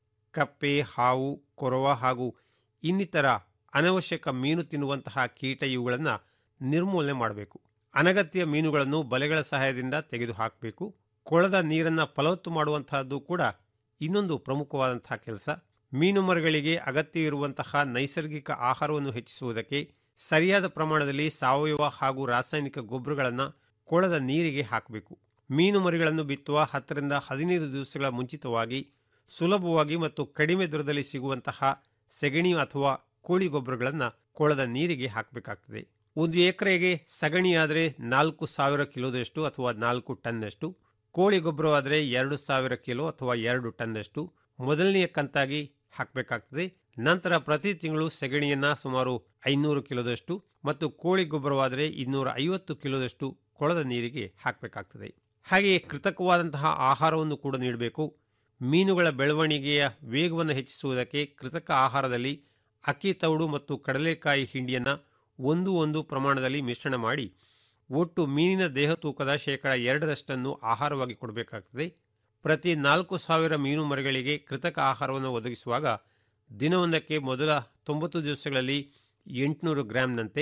ಕಪ್ಪೆ ಹಾವು ಕೊರವ ಹಾಗೂ ಇನ್ನಿತರ ಅನವಶ್ಯಕ ಮೀನು ತಿನ್ನುವಂತಹ ಕೀಟ ಇವುಗಳನ್ನು ನಿರ್ಮೂಲನೆ ಮಾಡಬೇಕು ಅನಗತ್ಯ ಮೀನುಗಳನ್ನು ಬಲೆಗಳ ಸಹಾಯದಿಂದ ತೆಗೆದುಹಾಕಬೇಕು ಕೊಳದ ನೀರನ್ನು ಫಲವತ್ತು ಮಾಡುವಂತಹದ್ದು ಕೂಡ ಇನ್ನೊಂದು ಪ್ರಮುಖವಾದಂತಹ ಕೆಲಸ ಮೀನು ಮರಿಗಳಿಗೆ ಅಗತ್ಯ ಇರುವಂತಹ ನೈಸರ್ಗಿಕ ಆಹಾರವನ್ನು ಹೆಚ್ಚಿಸುವುದಕ್ಕೆ ಸರಿಯಾದ ಪ್ರಮಾಣದಲ್ಲಿ ಸಾವಯವ ಹಾಗೂ ರಾಸಾಯನಿಕ ಗೊಬ್ಬರಗಳನ್ನು ಕೊಳದ ನೀರಿಗೆ ಹಾಕಬೇಕು ಮೀನು ಮರಿಗಳನ್ನು ಬಿತ್ತುವ ಹತ್ತರಿಂದ ಹದಿನೈದು ದಿವಸಗಳ ಮುಂಚಿತವಾಗಿ ಸುಲಭವಾಗಿ ಮತ್ತು ಕಡಿಮೆ ದರದಲ್ಲಿ ಸಿಗುವಂತಹ ಸೆಗಣಿ ಅಥವಾ ಕೋಳಿ ಗೊಬ್ಬರಗಳನ್ನು ಕೊಳದ ನೀರಿಗೆ ಹಾಕಬೇಕಾಗ್ತದೆ ಒಂದು ಎಕರೆಗೆ ಸಗಣಿಯಾದರೆ ನಾಲ್ಕು ಸಾವಿರ ಕಿಲೋದಷ್ಟು ಅಥವಾ ನಾಲ್ಕು ಟನ್ನಷ್ಟು ಕೋಳಿ ಗೊಬ್ಬರವಾದರೆ ಎರಡು ಸಾವಿರ ಕಿಲೋ ಅಥವಾ ಎರಡು ಟನ್ನಷ್ಟು ಮೊದಲನೆಯ ಕಂತಾಗಿ ಹಾಕಬೇಕಾಗ್ತದೆ ನಂತರ ಪ್ರತಿ ತಿಂಗಳು ಸೆಗಣಿಯನ್ನು ಸುಮಾರು ಐನೂರು ಕಿಲೋದಷ್ಟು ಮತ್ತು ಕೋಳಿ ಗೊಬ್ಬರವಾದರೆ ಇನ್ನೂರ ಐವತ್ತು ಕಿಲೋದಷ್ಟು ಕೊಳದ ನೀರಿಗೆ ಹಾಕಬೇಕಾಗ್ತದೆ ಹಾಗೆಯೇ ಕೃತಕವಾದಂತಹ ಆಹಾರವನ್ನು ಕೂಡ ನೀಡಬೇಕು ಮೀನುಗಳ ಬೆಳವಣಿಗೆಯ ವೇಗವನ್ನು ಹೆಚ್ಚಿಸುವುದಕ್ಕೆ ಕೃತಕ ಆಹಾರದಲ್ಲಿ ಅಕ್ಕಿ ತೌಡು ಮತ್ತು ಕಡಲೆಕಾಯಿ ಹಿಂಡಿಯನ್ನು ಒಂದು ಒಂದು ಪ್ರಮಾಣದಲ್ಲಿ ಮಿಶ್ರಣ ಮಾಡಿ ಒಟ್ಟು ಮೀನಿನ ದೇಹ ತೂಕದ ಶೇಕಡ ಎರಡರಷ್ಟನ್ನು ಆಹಾರವಾಗಿ ಕೊಡಬೇಕಾಗ್ತದೆ ಪ್ರತಿ ನಾಲ್ಕು ಸಾವಿರ ಮೀನು ಮರಿಗಳಿಗೆ ಕೃತಕ ಆಹಾರವನ್ನು ಒದಗಿಸುವಾಗ ದಿನವೊಂದಕ್ಕೆ ಮೊದಲ ತೊಂಬತ್ತು ದಿವಸಗಳಲ್ಲಿ ಎಂಟುನೂರು ಗ್ರಾಂನಂತೆ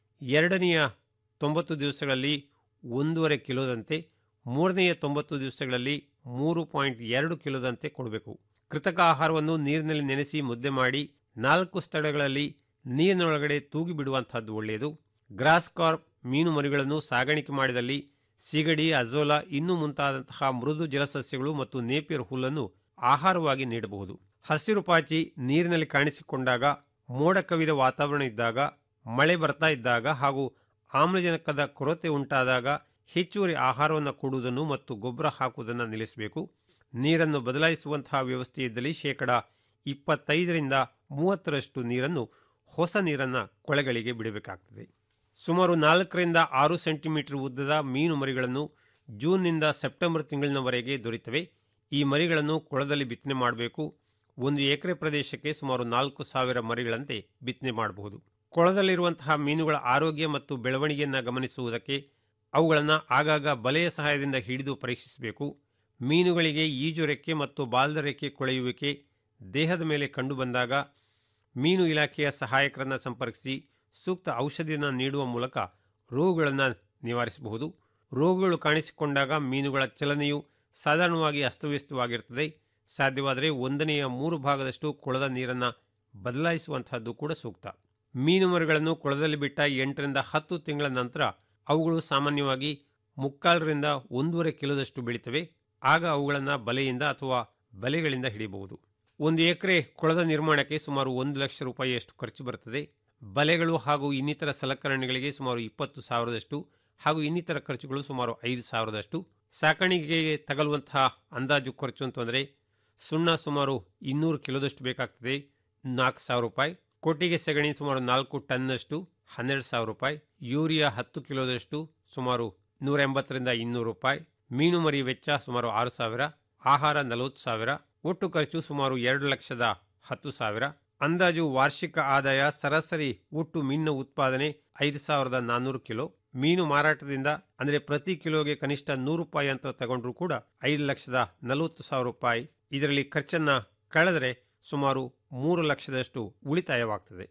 ಎರಡನೆಯ ತೊಂಬತ್ತು ದಿವಸಗಳಲ್ಲಿ ಒಂದೂವರೆ ಕಿಲೋದಂತೆ ಮೂರನೆಯ ತೊಂಬತ್ತು ದಿವಸಗಳಲ್ಲಿ ಮೂರು ಪಾಯಿಂಟ್ ಎರಡು ಕಿಲೋದಂತೆ ಕೊಡಬೇಕು ಕೃತಕ ಆಹಾರವನ್ನು ನೀರಿನಲ್ಲಿ ನೆನೆಸಿ ಮುದ್ದೆ ಮಾಡಿ ನಾಲ್ಕು ಸ್ಥಳಗಳಲ್ಲಿ ನೀರಿನೊಳಗಡೆ ತೂಗಿ ಬಿಡುವಂತಹದ್ದು ಒಳ್ಳೆಯದು ಗ್ರಾಸ್ ಕಾರ್ಪ್ ಮೀನು ಮರಿಗಳನ್ನು ಸಾಗಾಣಿಕೆ ಮಾಡಿದಲ್ಲಿ ಸಿಗಡಿ ಅಜೋಲಾ ಇನ್ನೂ ಮುಂತಾದಂತಹ ಮೃದು ಜಲಸಸ್ಯಗಳು ಮತ್ತು ನೇಪಿಯರ್ ಹುಲ್ಲನ್ನು ಆಹಾರವಾಗಿ ನೀಡಬಹುದು ಹಸಿರು ಪಾಚಿ ನೀರಿನಲ್ಲಿ ಕಾಣಿಸಿಕೊಂಡಾಗ ಮೋಡ ಕವಿದ ವಾತಾವರಣ ಇದ್ದಾಗ ಮಳೆ ಬರ್ತಾ ಇದ್ದಾಗ ಹಾಗೂ ಆಮ್ಲಜನಕದ ಕೊರತೆ ಉಂಟಾದಾಗ ಹೆಚ್ಚುವರಿ ಆಹಾರವನ್ನು ಕೊಡುವುದನ್ನು ಮತ್ತು ಗೊಬ್ಬರ ಹಾಕುವುದನ್ನು ನಿಲ್ಲಿಸಬೇಕು ನೀರನ್ನು ಬದಲಾಯಿಸುವಂತಹ ವ್ಯವಸ್ಥೆ ಇದ್ದಲ್ಲಿ ಶೇಕಡ ಇಪ್ಪತ್ತೈದರಿಂದ ಮೂವತ್ತರಷ್ಟು ನೀರನ್ನು ಹೊಸ ನೀರನ್ನು ಕೊಳೆಗಳಿಗೆ ಬಿಡಬೇಕಾಗ್ತದೆ ಸುಮಾರು ನಾಲ್ಕರಿಂದ ಆರು ಸೆಂಟಿಮೀಟರ್ ಉದ್ದದ ಮೀನು ಮರಿಗಳನ್ನು ಜೂನ್ನಿಂದ ಸೆಪ್ಟೆಂಬರ್ ತಿಂಗಳಿನವರೆಗೆ ದೊರೆತವೆ ಈ ಮರಿಗಳನ್ನು ಕೊಳದಲ್ಲಿ ಬಿತ್ತನೆ ಮಾಡಬೇಕು ಒಂದು ಎಕರೆ ಪ್ರದೇಶಕ್ಕೆ ಸುಮಾರು ನಾಲ್ಕು ಸಾವಿರ ಮರಿಗಳಂತೆ ಬಿತ್ತನೆ ಮಾಡಬಹುದು ಕೊಳದಲ್ಲಿರುವಂತಹ ಮೀನುಗಳ ಆರೋಗ್ಯ ಮತ್ತು ಬೆಳವಣಿಗೆಯನ್ನು ಗಮನಿಸುವುದಕ್ಕೆ ಅವುಗಳನ್ನು ಆಗಾಗ ಬಲೆಯ ಸಹಾಯದಿಂದ ಹಿಡಿದು ಪರೀಕ್ಷಿಸಬೇಕು ಮೀನುಗಳಿಗೆ ಈಜು ರೆಕ್ಕೆ ಮತ್ತು ಬಾಲ್ದ ರೆಕ್ಕೆ ಕೊಳೆಯುವಿಕೆ ದೇಹದ ಮೇಲೆ ಕಂಡುಬಂದಾಗ ಮೀನು ಇಲಾಖೆಯ ಸಹಾಯಕರನ್ನು ಸಂಪರ್ಕಿಸಿ ಸೂಕ್ತ ಔಷಧಿಯನ್ನು ನೀಡುವ ಮೂಲಕ ರೋಗಗಳನ್ನು ನಿವಾರಿಸಬಹುದು ರೋಗಗಳು ಕಾಣಿಸಿಕೊಂಡಾಗ ಮೀನುಗಳ ಚಲನೆಯು ಸಾಧಾರಣವಾಗಿ ಅಸ್ತವ್ಯಸ್ತವಾಗಿರ್ತದೆ ಸಾಧ್ಯವಾದರೆ ಒಂದನೆಯ ಮೂರು ಭಾಗದಷ್ಟು ಕೊಳದ ನೀರನ್ನು ಬದಲಾಯಿಸುವಂತಹದ್ದು ಕೂಡ ಸೂಕ್ತ ಮೀನು ಮರಿಗಳನ್ನು ಕೊಳದಲ್ಲಿ ಬಿಟ್ಟ ಎಂಟರಿಂದ ಹತ್ತು ತಿಂಗಳ ನಂತರ ಅವುಗಳು ಸಾಮಾನ್ಯವಾಗಿ ಮುಕ್ಕಾಲರಿಂದ ಒಂದೂವರೆ ಕಿಲೋದಷ್ಟು ಬೆಳೀತವೆ ಆಗ ಅವುಗಳನ್ನು ಬಲೆಯಿಂದ ಅಥವಾ ಬಲೆಗಳಿಂದ ಹಿಡಿಯಬಹುದು ಒಂದು ಎಕರೆ ಕೊಳದ ನಿರ್ಮಾಣಕ್ಕೆ ಸುಮಾರು ಒಂದು ಲಕ್ಷ ರೂಪಾಯಿಯಷ್ಟು ಖರ್ಚು ಬರುತ್ತದೆ ಬಲೆಗಳು ಹಾಗೂ ಇನ್ನಿತರ ಸಲಕರಣೆಗಳಿಗೆ ಸುಮಾರು ಇಪ್ಪತ್ತು ಸಾವಿರದಷ್ಟು ಹಾಗೂ ಇನ್ನಿತರ ಖರ್ಚುಗಳು ಸುಮಾರು ಐದು ಸಾವಿರದಷ್ಟು ಸಾಕಾಣಿಕೆಗೆ ತಗಲುವಂತಹ ಅಂದಾಜು ಖರ್ಚು ಅಂತಂದರೆ ಸುಣ್ಣ ಸುಮಾರು ಇನ್ನೂರು ಕಿಲೋದಷ್ಟು ಬೇಕಾಗ್ತದೆ ನಾಲ್ಕು ಸಾವಿರ ರೂಪಾಯಿ ಕೊಟ್ಟಿಗೆ ಸಗಣಿ ಸುಮಾರು ನಾಲ್ಕು ಟನ್ನಷ್ಟು ಹನ್ನೆರಡು ಸಾವಿರ ರೂಪಾಯಿ ಯೂರಿಯಾ ಹತ್ತು ಕಿಲೋದಷ್ಟು ಸುಮಾರು ನೂರ ಎಂಬತ್ತರಿಂದ ಇನ್ನೂರು ರೂಪಾಯಿ ಮೀನು ಮರಿ ವೆಚ್ಚ ಸುಮಾರು ಆರು ಸಾವಿರ ಆಹಾರ ನಲವತ್ತು ಸಾವಿರ ಒಟ್ಟು ಖರ್ಚು ಸುಮಾರು ಎರಡು ಲಕ್ಷದ ಹತ್ತು ಸಾವಿರ ಅಂದಾಜು ವಾರ್ಷಿಕ ಆದಾಯ ಸರಾಸರಿ ಒಟ್ಟು ಮೀನಿನ ಉತ್ಪಾದನೆ ಐದು ಸಾವಿರದ ನಾನ್ನೂರು ಕಿಲೋ ಮೀನು ಮಾರಾಟದಿಂದ ಅಂದರೆ ಪ್ರತಿ ಕಿಲೋಗೆ ಕನಿಷ್ಠ ನೂರು ರೂಪಾಯಿ ಅಂತ ತಗೊಂಡ್ರೂ ಕೂಡ ಐದು ಲಕ್ಷದ ನಲವತ್ತು ಸಾವಿರ ರೂಪಾಯಿ ಇದರಲ್ಲಿ ಖರ್ಚನ್ನ ಕಳೆದರೆ ಸುಮಾರು ಮೂರು ಲಕ್ಷದಷ್ಟು ಉಳಿತಾಯವಾಗ್ತದೆ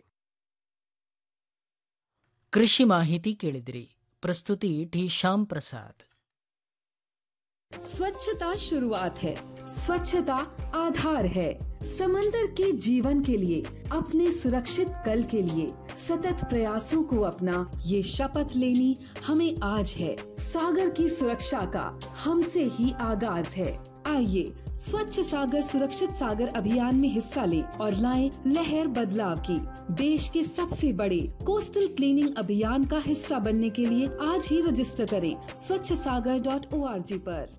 ಕೃಷಿ ಮಾಹಿತಿ ಕೇಳಿದಿರಿ ಪ್ರಸ್ತುತಿ ಟಿ ಶ್ಯಾಮ್ ಪ್ರಸಾದ್ स्वच्छता शुरुआत है स्वच्छता आधार है समंदर के जीवन के लिए अपने सुरक्षित कल के लिए सतत प्रयासों को अपना ये शपथ लेनी हमें आज है सागर की सुरक्षा का हमसे ही आगाज है आइए स्वच्छ सागर सुरक्षित सागर अभियान में हिस्सा लें और लाएं लहर बदलाव की देश के सबसे बड़े कोस्टल क्लीनिंग अभियान का हिस्सा बनने के लिए आज ही रजिस्टर करें स्वच्छ सागर डॉट ओ आर जी पर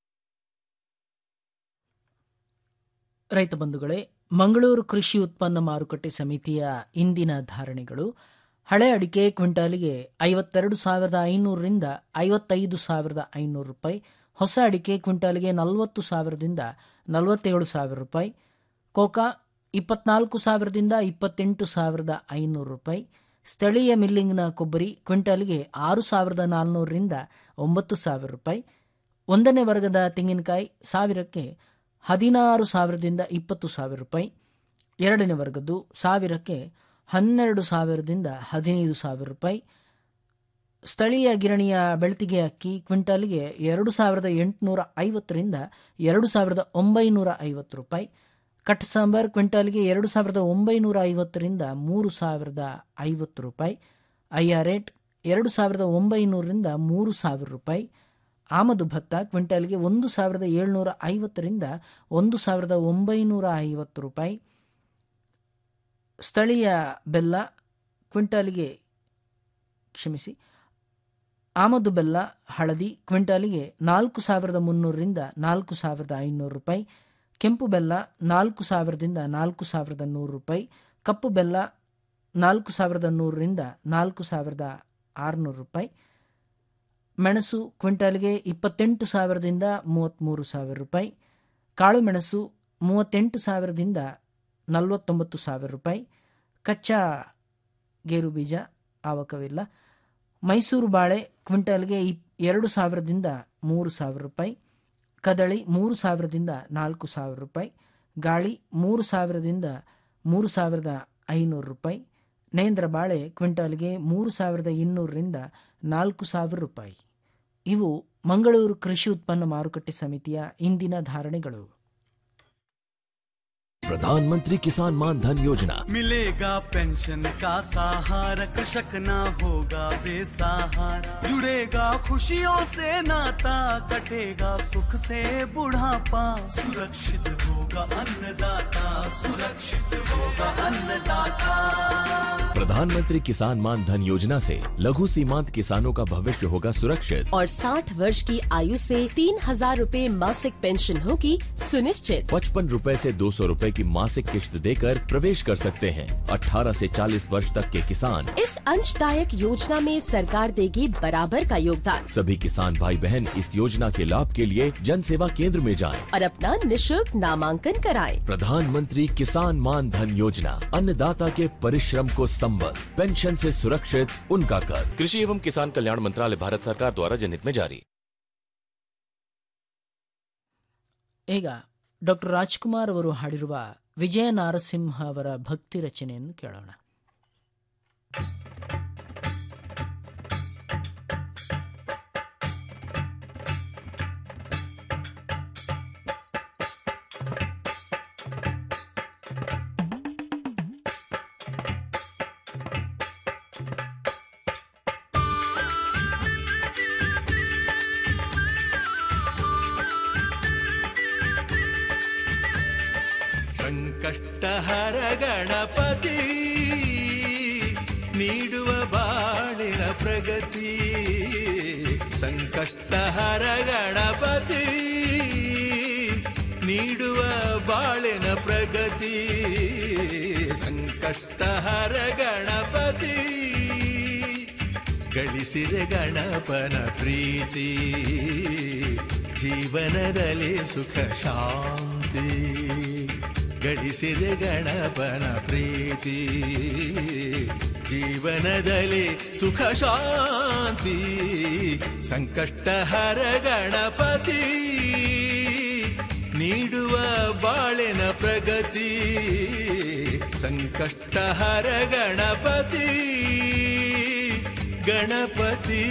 ರೈತ ಬಂಧುಗಳೇ ಮಂಗಳೂರು ಕೃಷಿ ಉತ್ಪನ್ನ ಮಾರುಕಟ್ಟೆ ಸಮಿತಿಯ ಇಂದಿನ ಧಾರಣೆಗಳು ಹಳೆ ಅಡಿಕೆ ಕ್ವಿಂಟಾಲಿಗೆ ಐವತ್ತೆರಡು ಸಾವಿರದ ಐನೂರರಿಂದ ಐವತ್ತೈದು ಸಾವಿರದ ಐನೂರು ರೂಪಾಯಿ ಹೊಸ ಅಡಿಕೆ ಕ್ವಿಂಟಾಲಿಗೆ ನಲವತ್ತು ಸಾವಿರದಿಂದ ನಲವತ್ತೇಳು ಸಾವಿರ ರೂಪಾಯಿ ಕೋಕಾ ಇಪ್ಪತ್ನಾಲ್ಕು ಸಾವಿರದಿಂದ ಇಪ್ಪತ್ತೆಂಟು ಸಾವಿರದ ಐನೂರು ರೂಪಾಯಿ ಸ್ಥಳೀಯ ಮಿಲ್ಲಿಂಗ್ನ ಕೊಬ್ಬರಿ ಕ್ವಿಂಟಾಲಿಗೆ ಆರು ಸಾವಿರದ ನಾಲ್ನೂರರಿಂದ ಒಂಬತ್ತು ಸಾವಿರ ರೂಪಾಯಿ ಒಂದನೇ ವರ್ಗದ ತೆಂಗಿನಕಾಯಿ ಸಾವಿರಕ್ಕೆ ಹದಿನಾರು ಸಾವಿರದಿಂದ ಇಪ್ಪತ್ತು ಸಾವಿರ ರೂಪಾಯಿ ಎರಡನೇ ವರ್ಗದ್ದು ಸಾವಿರಕ್ಕೆ ಹನ್ನೆರಡು ಸಾವಿರದಿಂದ ಹದಿನೈದು ಸಾವಿರ ರೂಪಾಯಿ ಸ್ಥಳೀಯ ಗಿರಣಿಯ ಬೆಳ್ತಿಗೆ ಅಕ್ಕಿ ಕ್ವಿಂಟಾಲಿಗೆ ಎರಡು ಸಾವಿರದ ಎಂಟುನೂರ ಐವತ್ತರಿಂದ ಎರಡು ಸಾವಿರದ ಒಂಬೈನೂರ ಐವತ್ತು ರೂಪಾಯಿ ಕಟ್ ಸಾಂಬಾರ್ ಕ್ವಿಂಟಾಲಿಗೆ ಎರಡು ಸಾವಿರದ ಒಂಬೈನೂರ ಐವತ್ತರಿಂದ ಮೂರು ಸಾವಿರದ ಐವತ್ತು ರೂಪಾಯಿ ಐಆರ್ ರೇಟ್ ಎರಡು ಸಾವಿರದ ಒಂಬೈನೂರರಿಂದ ಮೂರು ಸಾವಿರ ರೂಪಾಯಿ ಆಮದು ಭತ್ತ ಕ್ವಿಂಟಾಲ್ಗೆ ಒಂದು ಸಾವಿರದ ಏಳ್ನೂರ ಐವತ್ತರಿಂದ ಒಂದು ಸಾವಿರದ ಒಂಬೈನೂರ ಐವತ್ತು ರೂಪಾಯಿ ಸ್ಥಳೀಯ ಬೆಲ್ಲ ಕ್ವಿಂಟಾಲಿಗೆ ಕ್ಷಮಿಸಿ ಆಮದು ಬೆಲ್ಲ ಹಳದಿ ಕ್ವಿಂಟಾಲಿಗೆ ನಾಲ್ಕು ಸಾವಿರದ ಮುನ್ನೂರರಿಂದ ನಾಲ್ಕು ಸಾವಿರದ ಐನೂರು ರೂಪಾಯಿ ಕೆಂಪು ಬೆಲ್ಲ ನಾಲ್ಕು ಸಾವಿರದಿಂದ ನಾಲ್ಕು ಸಾವಿರದ ನೂರು ರೂಪಾಯಿ ಕಪ್ಪು ಬೆಲ್ಲ ನಾಲ್ಕು ಸಾವಿರದ ನೂರರಿಂದ ನಾಲ್ಕು ಸಾವಿರದ ಆರುನೂರು ರೂಪಾಯಿ ಮೆಣಸು ಕ್ವಿಂಟಾಲ್ಗೆ ಇಪ್ಪತ್ತೆಂಟು ಸಾವಿರದಿಂದ ಮೂವತ್ತ್ಮೂರು ಸಾವಿರ ರೂಪಾಯಿ ಕಾಳು ಮೆಣಸು ಮೂವತ್ತೆಂಟು ಸಾವಿರದಿಂದ ನಲವತ್ತೊಂಬತ್ತು ಸಾವಿರ ರೂಪಾಯಿ ಕಚ್ಚಾ ಗೇರು ಬೀಜ ಆವಕವಿಲ್ಲ ಮೈಸೂರು ಬಾಳೆ ಕ್ವಿಂಟಾಲ್ಗೆ ಇಪ್ ಎರಡು ಸಾವಿರದಿಂದ ಮೂರು ಸಾವಿರ ರೂಪಾಯಿ ಕದಳಿ ಮೂರು ಸಾವಿರದಿಂದ ನಾಲ್ಕು ಸಾವಿರ ರೂಪಾಯಿ ಗಾಳಿ ಮೂರು ಸಾವಿರದಿಂದ ಮೂರು ಸಾವಿರದ ಐನೂರು ರೂಪಾಯಿ ನೇಂದ್ರ ಬಾಳೆ ಕ್ವಿಂಟಾಲ್ಗೆ ಮೂರು ಸಾವಿರದ ಇನ್ನೂರರಿಂದ ನಾಲ್ಕು ಸಾವಿರ ರೂಪಾಯಿ ಇವು ಮಂಗಳೂರು ಕೃಷಿ ಉತ್ಪನ್ನ ಮಾರುಕಟ್ಟೆ ಸಮಿತಿಯ ಇಂದಿನ ಧಾರಣೆಗಳು प्रधानमंत्री किसान मान धन योजना मिलेगा पेंशन का सहारा कृषक ना होगा बेसहारा जुड़ेगा खुशियों से नाता कटेगा सुख से बुढ़ापा सुरक्षित होगा अन्नदाता सुरक्षित होगा अन्नदाता प्रधानमंत्री किसान मान धन योजना से लघु सीमांत किसानों का भविष्य होगा सुरक्षित और 60 वर्ष की आयु से तीन हजार रूपए मासिक पेंशन होगी सुनिश्चित पचपन रूपए से दो सौ रूपए की मासिक किश्त देकर प्रवेश कर सकते हैं 18 से 40 वर्ष तक के किसान इस अंशदायक योजना में सरकार देगी बराबर का योगदान सभी किसान भाई बहन इस योजना के लाभ के लिए जन सेवा केंद्र में जाएं। और अपना निशुल्क नामांकन कराएं। प्रधानमंत्री किसान मान धन योजना अन्नदाता के परिश्रम को संबल पेंशन से सुरक्षित उनका कर कृषि एवं किसान कल्याण मंत्रालय भारत सरकार द्वारा जनहित में जारी ಈಗ ಡಾಕ್ಟರ್ ರಾಜ್ಕುಮಾರ್ ಅವರು ಹಾಡಿರುವ ವಿಜಯ ನಾರಸಿಂಹ ಅವರ ಭಕ್ತಿ ರಚನೆಯನ್ನು ಕೇಳೋಣ ಸಂಕಷ್ಟಹರ ಗಣಪತಿ ನೀಡುವ ಬಾಳಿನ ಪ್ರಗತಿ ಸಂಕಷ್ಟಹರ ಗಣಪತಿ ನೀಡುವ ಬಾಳಿನ ಪ್ರಗತಿ ಸಂಕಷ್ಟಹರ ಗಣಪತಿ ಗಳಿಸಿದೆ ಗಣಪನ ಪ್ರೀತಿ ಜೀವನದಲ್ಲಿ ಸುಖ ಶಾಂತಿ ಗಳಿಸಿದೆ ಗಣಪನ ಪ್ರೀತಿ ಜೀವನದಲ್ಲಿ ಸುಖ ಶಾಂತಿ ಸಂಕಷ್ಟಹರ ಗಣಪತಿ ನೀಡುವ ಬಾಳಿನ ಪ್ರಗತಿ ಸಂಕಷ್ಟಹರ ಗಣಪತಿ ಗಣಪತಿ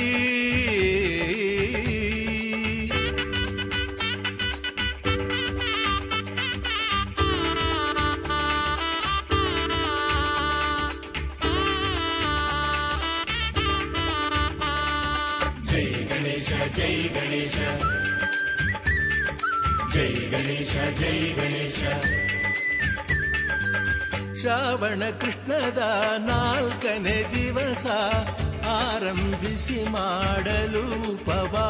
ಜೈ ಗಣೇಶ ಜೈ ಗಣೇಶ ಜೈ ಗಣೇಶ ಜೈ ಗಣೇಶ ಶ್ರಾವಣ ಕೃಷ್ಣದ ನಾಲ್ಕನೇ ದಿವಸ ಆರಂಭಿಸಿ ಮಾಡಲು ಉಪವಾಸ